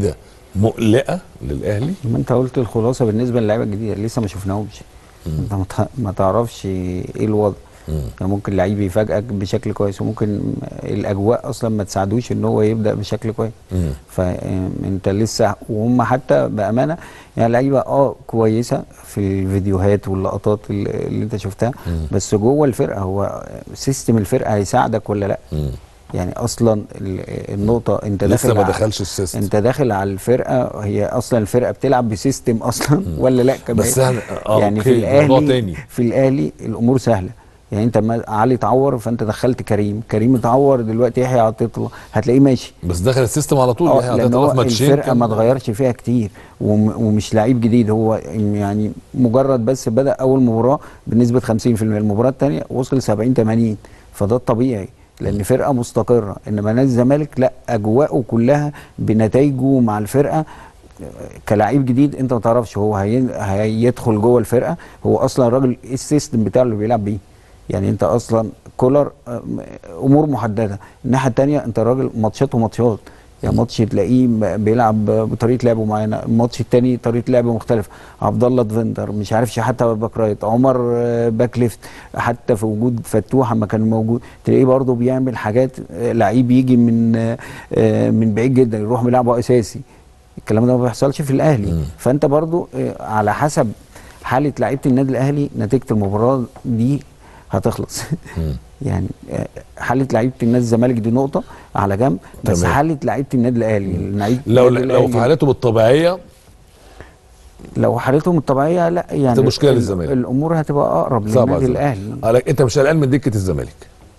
مقلقه للاهلي ما انت قلت الخلاصه بالنسبه للعيبه الجديده لسه ما شفناهمش انت ما تع- ما تعرفش ايه الوضع يعني ممكن لعيب يفاجئك بشكل كويس وممكن الاجواء اصلا ما تساعدوش ان هو يبدا بشكل كويس مم. فانت لسه وهم حتى بامانه يعني لعيبه اه كويسه في الفيديوهات واللقطات اللي اللي انت شفتها بس جوه الفرقه هو سيستم الفرقه هيساعدك ولا لا مم. يعني اصلا ال- النقطه انت لسه داخل ما ع- دخلش السيستم انت داخل على الفرقه هي اصلا الفرقه بتلعب بسيستم اصلا ولا لا كمان بس احنا- اه يعني في اوكي، موضوع الاهلي تاني. في الاهلي الامور سهله يعني انت ما علي اتعور فانت دخلت كريم كريم اتعور دلوقتي يحيى عطيه الله هتلاقيه ماشي بس دخل السيستم على طول اه يعني لان عطيت هو الله في ماتشين الفرقه كان- ما اتغيرش فيها كتير وم- ومش لعيب جديد هو يعني مجرد بس بدا اول مباراه بنسبه 50% المباراه الثانيه وصل 70 80 فده الطبيعي لان فرقه مستقره انما نادي الزمالك لا اجواءه كلها بنتائجه مع الفرقه كلاعب جديد انت ما تعرفش هو هي... هيدخل جوه الفرقه هو اصلا الراجل ايه السيستم بتاعه اللي بيلعب بيه يعني انت اصلا كولر اه، امور محدده الناحيه الثانيه انت راجل ماتشات وماتشات يعني ماتش تلاقيه ب- بيلعب بطريقه لعب معينه الماتش الثاني طريقه لعب مختلفه عبد الله دفندر مش عارف حتى باك رايت عمر اه، باك ليفت حتى في وجود فتوح اما كان موجود تلاقيه برضه بيعمل حاجات اه، لعيب يجي من اه، اه، من بعيد جدا يروح بيلعبه اساسي الكلام ده ما بيحصلش في الاهلي فانت برضو آه، على حسب حاله لعيبه النادي الاهلي نتيجه المباراه دي هتخلص يعني آه، حاله لعيبه النادي الزمالك دي نقطه على جنب بس تمام. حاله لعيبه النادي الاهلي لعيبة لو النادي لو في الأهلي- حالتهم الطبيعيه لو حالتهم الطبيعيه لا يعني ده مشكلة ال- للزمالك. الامور هتبقى اقرب صعب للنادي على الاهلي الزمالك. قالك انت مش قلقان من دكه الزمالك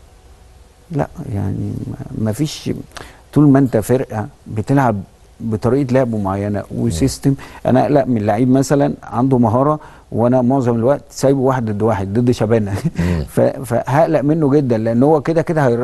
لا يعني ما فيش طول ما انت فرقه بتلعب بطريقه لعب معينه وسيستم انا اقلق من لعيب مثلا عنده مهاره وانا معظم الوقت سايبه واحد ضد واحد ضد شبانه ف- فهقلق منه جدا لان هو كده كده هير...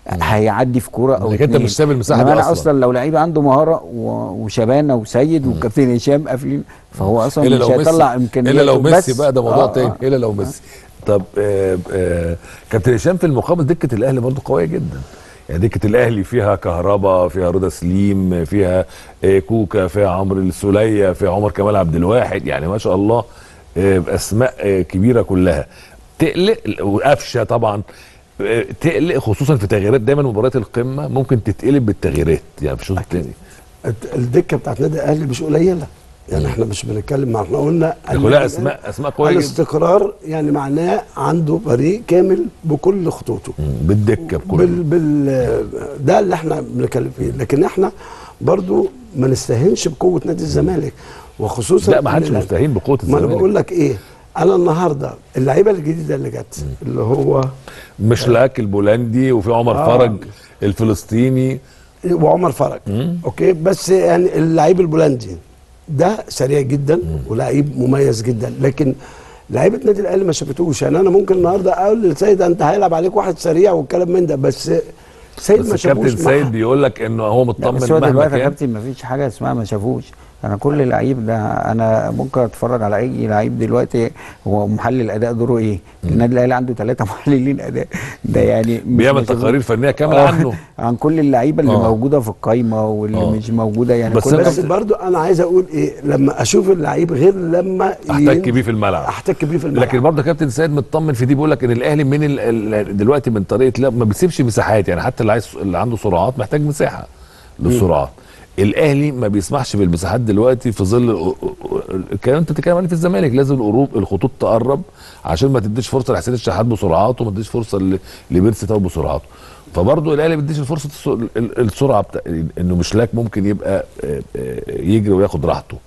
هيعدي في كوره او لكن انت اتنين. مش سايب المساحة إنما دي انا أصلاً. اصلا لو لعيب عنده مهاره و- وشبانه وسيد والكابتن هشام قافلين فهو اصلا الا مش لو هيطلع ميسي امكانياته الا لو بس- ميسي بقى ده موضوع آه، تاني آه. الا لو ميسي طب آه آه كابتن هشام في المقابل دكه الاهلي برضو قويه جدا يعني دكه الاهلي فيها كهربا فيها رضا سليم فيها آه كوكا فيها عمرو السوليه فيها عمر كمال عبد الواحد يعني ما شاء الله آه اسماء آه كبيره كلها تقلق وقفشه طبعا آه، تقلق خصوصا في تغييرات دايما مباريات القمه ممكن تتقلب بالتغييرات يعني في الشوط الثاني الت- الدكه بتاعت النادي الاهلي مش قليله يعني احنا مش بنتكلم مع احنا قلنا كلها اسماء اسماء قويه جدا الاستقرار يعني معناه عنده فريق كامل بكل خطوطه مم، بالدكه بكل بال بال ده اللي احنا بنتكلم فيه لكن احنا برضو ما نستهينش بقوه نادي الزمالك وخصوصا لا ما حدش إن- مستهين بقوه ما انا الزمالك بقول لك ايه انا النهارده اللعيبه الجديده اللي جت اللي هو مش لاك البولندي وفي عمر آه. فرج الفلسطيني وعمر فرج اوكي بس يعني اللعيب البولندي ده سريع جدا ولعيب مميز جدا لكن لعيبه نادي الاهلي ما شافتوش يعني انا ممكن النهارده اقول للسيد انت هيلعب عليك واحد سريع والكلام من ده بس سيد بس ما شافوش الكابتن مع- سيد بيقول لك انه هو لا مطمن بس هو مهما دلوقتي يا كان كابتن مفيش حاجه اسمها ما شافوش انا كل لعيب ده انا ممكن اتفرج على اي لعيب دلوقتي هو محلل اداء دوره ايه النادي الاهلي عنده ثلاثه محللين اداء ده يعني مش بيعمل مشغول. تقارير فنيه كامله آه، عنه عن كل اللعيبه اللي آه. موجوده في القايمه واللي آه. مش موجوده يعني بس كل أنا بس برضو انا عايز اقول ايه لما اشوف اللعيب غير لما احتك ين- بيه في الملعب احتك بيه في الملعب لكن برضه كابتن سيد مطمن في دي بيقول لك ان الاهلي من ال ال دلوقتي من طريقه لعب ما بيسيبش مساحات يعني حتى اللي عايز اللي عنده سرعات محتاج مساحه للسرعات الاهلي ما بيسمحش بالمساحات دلوقتي في ظل الكلام انت بتتكلم عليه في الزمالك لازم القروب الخطوط تقرب عشان ما تديش فرصه لحسين الشحات بسرعاته وما تديش فرصه ل- لبيرسي تاو بسرعاته فبرضه الاهلي ما بيديش الفرصه الس- ال- السرعه بتا... انه مش لاك ممكن يبقى آه، آه، يجري وياخد راحته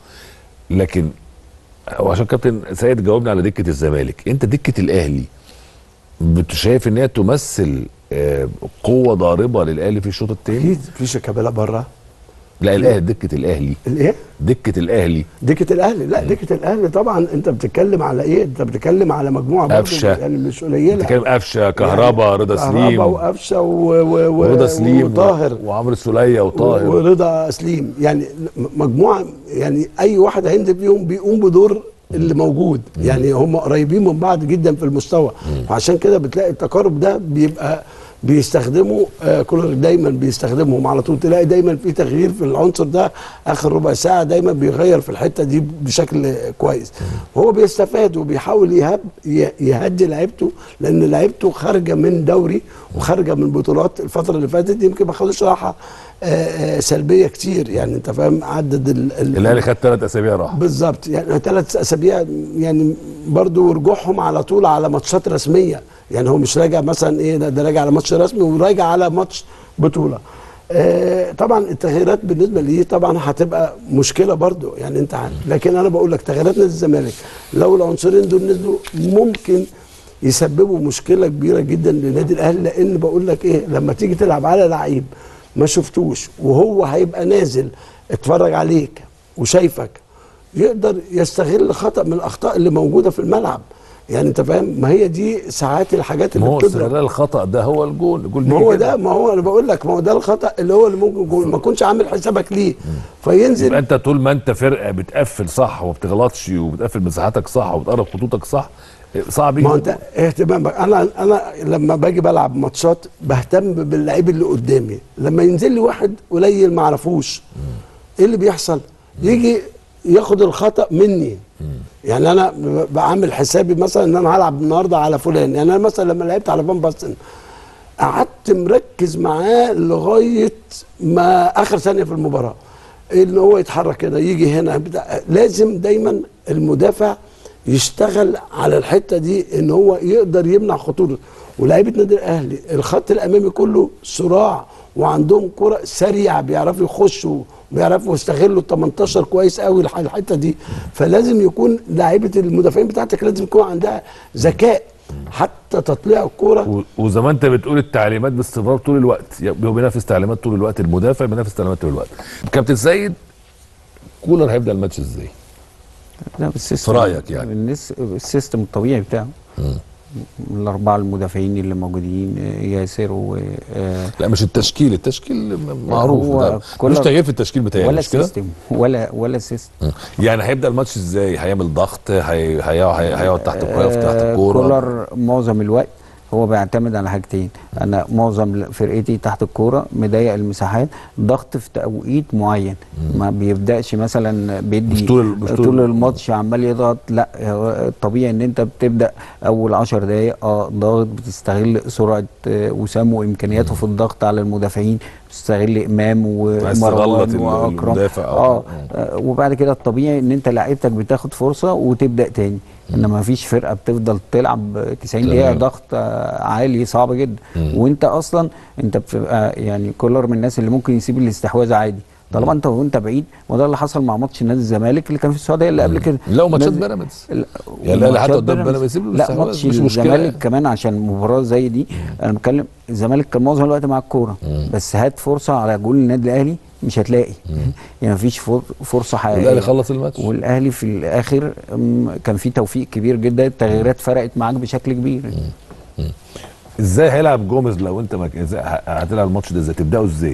لكن وعشان كابتن سيد جاوبني على دكه الزمالك انت دكه الاهلي بت- شايف ان هي تمثل آه، قوه ضاربه للاهلي في الشوط الثاني اكيد في شيكابالا بره لا الاهلي دكه الاهلي الايه دكه الاهلي دكه الاهلي لا دكه الاهلي طبعا انت بتتكلم على ايه انت بتتكلم على مجموعه برضو قفشة. يعني مش قليله بتتكلم قفشه كهربا رضا كهربا سليم وقفشه و- و- و- ورضا سليم وطاهر وعمرو السوليه وطاهر ورضا سليم يعني م- مجموعه يعني اي واحد هينزل فيهم بيقوم بدور اللي موجود يعني هم قريبين من بعض جدا في المستوى وعشان كده بتلاقي التقارب ده بيبقى بيستخدموا آه كولر دايما بيستخدمهم على طول تلاقي دايما في تغيير في العنصر ده اخر ربع ساعه دايما بيغير في الحته دي بشكل كويس هو بيستفاد وبيحاول يهب ي- يهدي لعيبته لان لعيبته خارجه من دوري وخارجه من بطولات الفتره اللي فاتت يمكن ما خدوش راحه آه، آه، سلبيه كتير يعني انت فاهم عدد ال- ال- الاهلي خد ثلاث اسابيع راحه بالظبط يعني ثلاث اسابيع يعني برضو رجوعهم على طول على ماتشات رسميه يعني هو مش راجع مثلا ايه ده, ده راجع على ماتش رسمي وراجع على ماتش بطوله آه طبعا التغييرات بالنسبه ليه طبعا هتبقى مشكله برضو يعني انت عارف لكن انا بقول لك تغييرات نادي الزمالك لو العنصرين دول نزلوا ممكن يسببوا مشكله كبيره جدا لنادي الاهلي لان بقول لك ايه لما تيجي تلعب على لعيب ما شفتوش وهو هيبقى نازل اتفرج عليك وشايفك يقدر يستغل خطا من الاخطاء اللي موجوده في الملعب يعني انت فاهم ما هي دي ساعات الحاجات ما اللي هو بتضرب استغلال الخطا ده هو الجول الجول ما بيجي هو كده. ده ما هو انا بقول لك ما هو ده الخطا اللي هو اللي ممكن يكون ما كنتش عامل حسابك ليه يبقى فينزل انت طول ما انت فرقه بتقفل صح وما بتغلطش وبتقفل مساحاتك صح وبتقرب خطوطك صح صعب يجي ما هو انت اهتمامك انا انا لما باجي بلعب ماتشات بهتم باللعيب اللي قدامي لما ينزل لي واحد قليل ما اعرفوش ايه اللي بيحصل يجي ياخد الخطا مني يعني انا ب- بعمل حسابي مثلا ان انا هلعب النهارده على فلان يعني انا مثلا لما لعبت على فان باستن قعدت مركز معاه لغايه ما اخر ثانيه في المباراه ان هو يتحرك كده يجي هنا بتاع لازم دايما المدافع يشتغل على الحته دي ان هو يقدر يمنع خطوره ولاعيبه نادي الاهلي الخط الامامي كله صراع وعندهم كرة سريعه بيعرفوا يخشوا بيعرفوا يستغلوا ال 18 كويس قوي الح- الحته دي فلازم يكون لعيبه المدافعين بتاعتك لازم يكون عندها ذكاء حتى تطليع الكوره و- وزي ما انت بتقول التعليمات باستمرار طول الوقت يعني هو بينافس تعليمات طول الوقت المدافع بينافس تعليمات طول الوقت كابتن سيد كولر هيبدا الماتش ازاي؟ لا بالسيستم في رأيك يعني؟ النس- السيستم الطبيعي بتاعه الأربعة المدافعين اللي موجودين آه، ياسر و آه، لا مش التشكيل التشكيل م- معروف هو ده كولر- مش تغيير في التشكيل بتاعي ولا مش كده؟ سيستم ولا ولا سيستم مم. يعني هيبدا الماتش ازاي؟ هيعمل ضغط هي- هي- هي- هيقعد تحت الكوره يقف تحت آه، الكوره كولر معظم الوقت هو بيعتمد على حاجتين انا معظم فرقتي تحت الكوره مضيق المساحات ضغط في توقيت معين ما بيبداش مثلا بيدي مش طول ال- مش طول- طول الماتش عمال يضغط لا هو الطبيعي ان انت بتبدا اول 10 دقائق اه ضاغط بتستغل سرعه آه، وسام وامكانياته في الضغط على المدافعين بتستغل امام عايز تغلط ومروان ال- واكرم المدافع أو- اه آه، وبعد كده الطبيعي ان انت لعيبتك بتاخد فرصه وتبدا تاني انما ما فيش فرقه بتفضل تلعب 90 دقيقه تمام. ضغط آه، عالي صعب جدا وانت اصلا انت بتبقى يعني كولر من الناس اللي ممكن يسيب الاستحواذ عادي طالما انت وانت بعيد وده اللي حصل مع ماتش نادي الزمالك اللي كان في السعوديه اللي قبل كده لا وماتشات نادي- بيراميدز لا، يعني الاهلي وماتشات حتى قدام بيراميدز. بيراميدز يسيب له لا الاستحواذ، ماتش مش مشكلة الزمالك يعني. كمان عشان مباراه زي دي انا بتكلم الزمالك كان معظم الوقت مع الكوره بس هات فرصه على جول النادي الاهلي مش هتلاقي يعني مفيش فر- فرصه حقيقيه والاهلي خلص الماتش والاهلي في الاخر أم، كان في توفيق كبير جدا التغييرات فرقت معاك بشكل كبير ازاي هيلعب جوميز لو انت مك... ازاي ه- هتلعب الماتش ده ازاي تبداه ازاي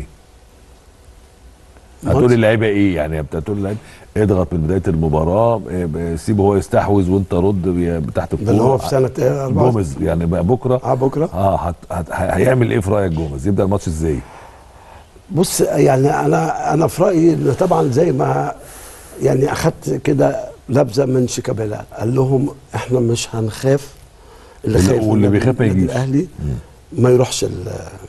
هتقول ماتش- اللعيبه ايه يعني هتقول اللعيبه اضغط من بدايه المباراه إيه، ب- سيبه هو يستحوذ وانت رد ب- تحت الكوره ده اللي هو في سنه إيه، أربعة- جوميز يعني بقى بكره اه بكره اه هت... هت... هيعمل ايه في رايك جوميز يبدا الماتش ازاي بص يعني انا انا في رايي ان طبعا زي ما يعني اخدت كده لبذه من شيكابالا قال لهم احنا مش هنخاف اللي واللي- خايف واللي من بيخاف ما النادي يجيش. الاهلي ما يروحش ال-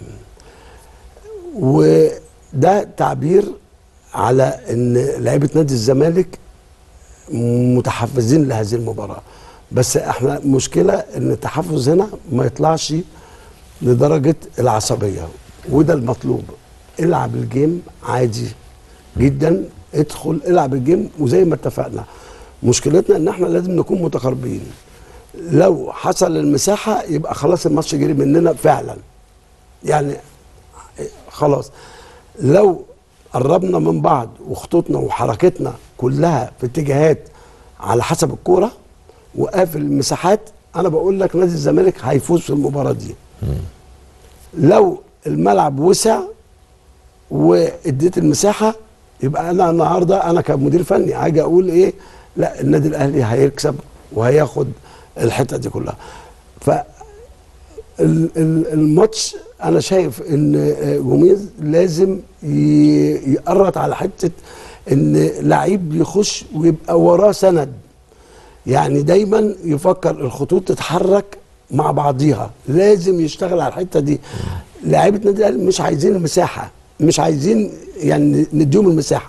وده تعبير على ان لعيبه نادي الزمالك متحفزين لهذه المباراه بس احنا مشكله ان التحفز هنا ما يطلعش لدرجه العصبيه وده المطلوب العب الجيم عادي جدا ادخل العب الجيم وزي ما اتفقنا مشكلتنا ان احنا لازم نكون متقاربين لو حصل المساحه يبقى خلاص الماتش جري مننا فعلا يعني خلاص لو قربنا من بعض وخطوطنا وحركتنا كلها في اتجاهات على حسب الكوره وقافل المساحات انا بقول لك نادي الزمالك هيفوز في المباراه دي لو الملعب وسع واديت المساحه يبقى انا النهارده انا كمدير فني هاجي اقول ايه لا النادي الاهلي هيكسب وهياخد الحته دي كلها ف ال- ال- الماتش انا شايف ان آه، جوميز لازم ي- يقرط على حته ان لعيب يخش ويبقى وراه سند يعني دايما يفكر الخطوط تتحرك مع بعضيها لازم يشتغل على الحته دي لعيبه نادي الاهلي مش عايزين المساحه مش عايزين يعني نديهم المساحه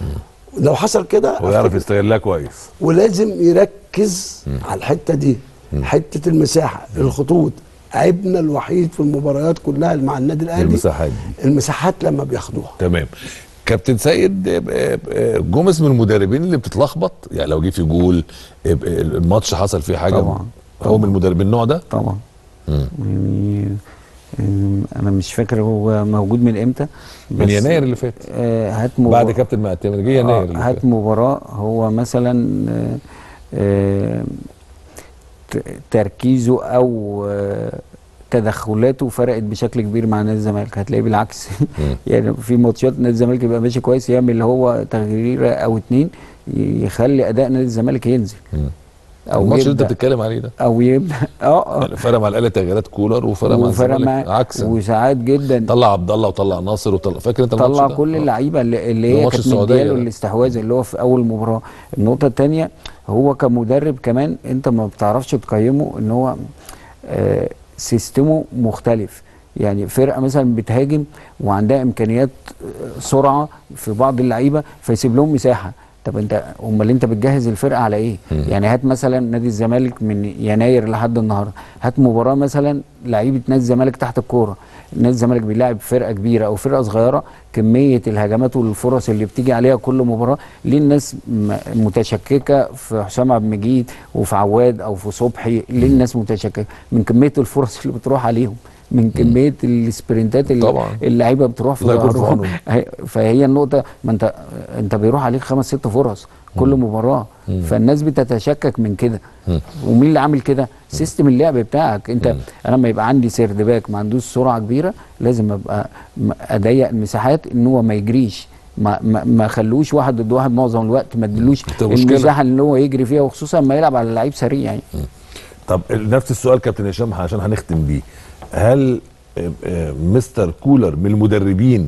لو حصل كده هو يعرف يستغلها كويس ولازم يركز على الحته دي حته المساحه الخطوط عيبنا الوحيد في المباريات كلها مع النادي الاهلي المساحات دي المساحات لما بياخدوها تمام كابتن سيد آه، آه، آه، جوميز من المدربين اللي بتتلخبط يعني لو جه في جول آه، آه، الماتش حصل فيه حاجه طبعاً. هو من المدربين النوع ده طبعا مم. يعني أم، انا مش فاكر هو موجود من امتى من بس، يناير اللي فات آه هات بعد مباراة- كابتن معتمر جه يناير آه اللي هات فات مباراة هو مثلا آه، آه، ت- تركيزه او آه، تدخلاته فرقت بشكل كبير مع نادي الزمالك هتلاقيه بالعكس مم. يعني في ماتشات نادي الزمالك يبقى ماشي كويس يعمل هو تغييره او اتنين ي- يخلي اداء نادي الزمالك ينزل مم. او الماتش اللي انت يبدأ بتتكلم عليه ده او يبدا اه اه يعني فرق مع الاهلي تغييرات كولر وفرق مع وفرق الزمالك مع عكس وساعات جدا طلع عبد الله وطلع ناصر وطلع فاكر انت الماتش طلع ده؟ كل آه. اللعيبه اللي, اللي ده هي ماتش كانت السعودية مدياله ده. الاستحواذ اللي هو في اول مباراه النقطه الثانيه هو كمدرب كمان انت ما بتعرفش تقيمه ان هو آه سيستمه مختلف يعني فرقه مثلا بتهاجم وعندها امكانيات آه، سرعه في بعض اللعيبه فيسيب لهم مساحه طب انت امال انت بتجهز الفرقه على ايه؟ يعني هات مثلا نادي الزمالك من يناير لحد النهارده، هات مباراه مثلا لعيبه نادي الزمالك تحت الكوره، نادي الزمالك بيلاعب فرقه كبيره او فرقه صغيره كميه الهجمات والفرص اللي بتيجي عليها كل مباراه ليه الناس م- متشككه في حسام عبد المجيد وفي عواد او في صبحي ليه الناس متشككه من كميه الفرص اللي بتروح عليهم من كميه السبرنتات اللي طبعاً. اللعيبه بتروح في الله يكون في ظهرهم عونهم. هي- فهي النقطه ما انت انت بيروح عليك خمس ست فرص كل مباراه فالناس بتتشكك من كده ومين اللي عامل كده سيستم اللعب بتاعك انت انا لما يبقى عندي سيرد باك ما عندوش سرعه كبيره لازم ابقى م- اضيق المساحات ان هو ما يجريش ما ما, ما خلوش واحد ضد واحد معظم الوقت ما ادلوش بتبقى مشكلة. المساحه اللي هو يجري فيها وخصوصا لما يلعب على لعيب سريع يعني طب نفس السؤال كابتن هشام عشان هنختم بيه هل آه، آه، مستر كولر من المدربين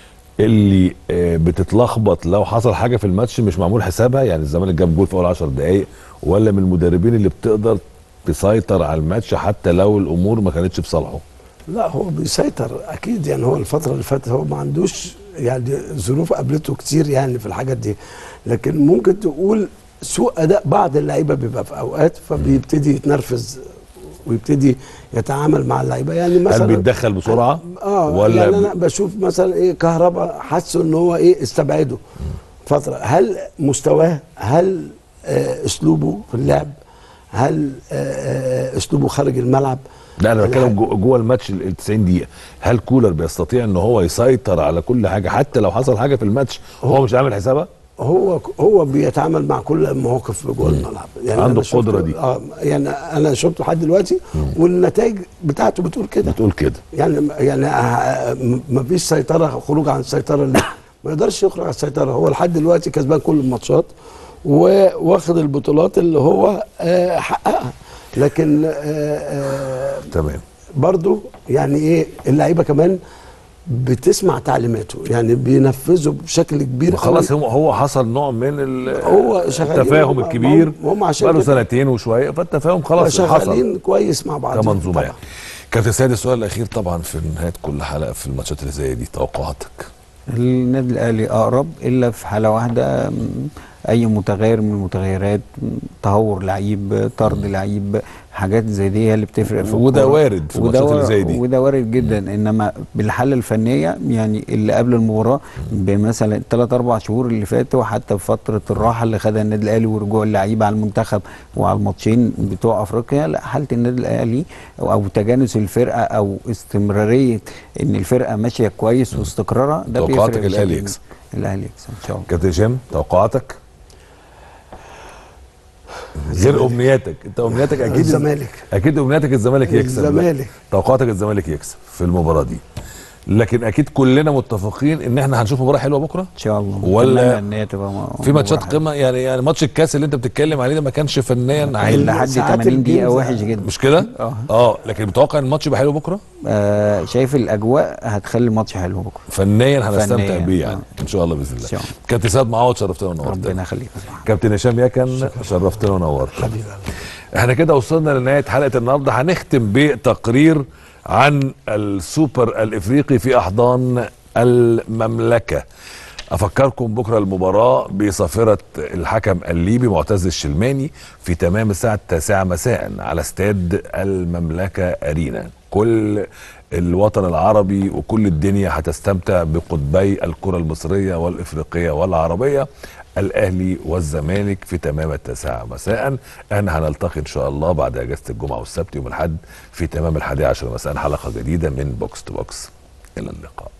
اللي آه، بتتلخبط لو حصل حاجه في الماتش مش معمول حسابها يعني الزمالك جاب جول في اول 10 دقائق ولا من المدربين اللي بتقدر تسيطر على الماتش حتى لو الامور ما كانتش في صالحه لا هو بيسيطر اكيد يعني هو الفتره اللي فاتت هو ما عندوش يعني ظروف قابلته كتير يعني في الحاجات دي لكن ممكن تقول سوء اداء بعض اللعيبه بيبقى في اوقات فبيبتدي يتنرفز ويبتدي يتعامل مع اللعيبه يعني مثلا هل بيتدخل بسرعه اه ولا ولا يعني انا بشوف مثلا ايه كهربا حاسه ان هو ايه استبعده فتره هل مستواه هل آه اسلوبه في اللعب هل آه آه اسلوبه خارج الملعب لا انا بتكلم الح- جو- جوه الماتش ال 90 دقيقه هل كولر بيستطيع ان هو يسيطر على كل حاجه حتى لو حصل حاجه في الماتش هو مش عامل حسابها هو هو بيتعامل مع كل المواقف اللي جوه الملعب يعني عنده أنا شفته- القدرة دي. اه يعني انا شفته لحد دلوقتي والنتائج بتاعته بتقول كده بتقول كده يعني يعني ما فيش سيطره خروج عن السيطره اللي ما يقدرش يخرج عن السيطره هو لحد دلوقتي كسبان كل الماتشات وواخد البطولات اللي هو آه، حققها لكن آه، آه، تمام برضو يعني ايه اللعيبه كمان بتسمع تعليماته يعني بينفذوا بشكل كبير خلاص قوي. هو هو حصل نوع من ال- هو شغالين التفاهم هم- الكبير هم عشان بقاله كده. سنتين وشويه فالتفاهم خلاص حصل شغالين كويس مع بعض كمنظومه يعني كابتن سيد السؤال الاخير طبعا في نهايه كل حلقه في الماتشات اللي زي دي توقعاتك النادي الاهلي اقرب الا في حاله واحده م، اي متغير من المتغيرات م، تهور لعيب طرد لعيب حاجات زي دي هي اللي بتفرق في وده الكورة. وارد في وده الماتشات اللي وا- زي دي. وده وارد جدا انما بالحاله الفنيه يعني اللي قبل المباراه بمثلا ثلاث اربع شهور اللي فاتوا حتى في فتره الراحه اللي خدها النادي الاهلي ورجوع اللعيبه على المنتخب وعلى الماتشين بتوع افريقيا لا حاله النادي الاهلي او أو تجانس الفرقه او استمراريه ان الفرقه ماشيه كويس واستقرارها ده بيفرق توقعاتك بشكل الأهلي كبير. يكسب. الاهلي يكسب ان شاء الله كابتن هشام توقعاتك غير امنياتك انت امنياتك اكيد الزمالك. اكيد امنياتك الزمالك يكسب لا. الزمالك. توقعاتك الزمالك يكسب في المباراه دي لكن اكيد كلنا متفقين ان احنا هنشوف مباراه حلوه بكره ان شاء الله ولا أتمنى ان هي تبقى م- في ماتشات مباراة حلوة. قمه يعني يعني ماتش الكاس اللي انت بتتكلم عليه ده ما كانش فنيا عالي لحد ساعات 80 دقيقه الجيمز- وحش جدا مش كده؟ اه. اه لكن متوقع ان الماتش يبقى حلو بكره آه شايف الاجواء هتخلي الماتش حلو بكره فنيا هنستمتع فنياً، بيه يعني اه. ان شاء الله باذن إن الله شاء الله. كابتن سيد معوض شرفتنا ونورتنا ربنا يخليك كابتن هشام يكن شرفتنا ونورتنا حبيبي احنا كده وصلنا لنهايه حلقه النهارده هنختم بتقرير عن السوبر الافريقي في احضان المملكه افكركم بكره المباراه بصافره الحكم الليبي معتز الشلماني في تمام الساعه التاسعه مساء على استاد المملكه ارينا كل الوطن العربي وكل الدنيا هتستمتع بقطبي الكره المصريه والافريقيه والعربيه الاهلي والزمالك في تمام التاسعه مساء احنا هنلتقي ان شاء الله بعد اجازه الجمعه والسبت يوم الاحد في تمام الحادية عشر مساء حلقه جديده من بوكس تو بوكس الى اللقاء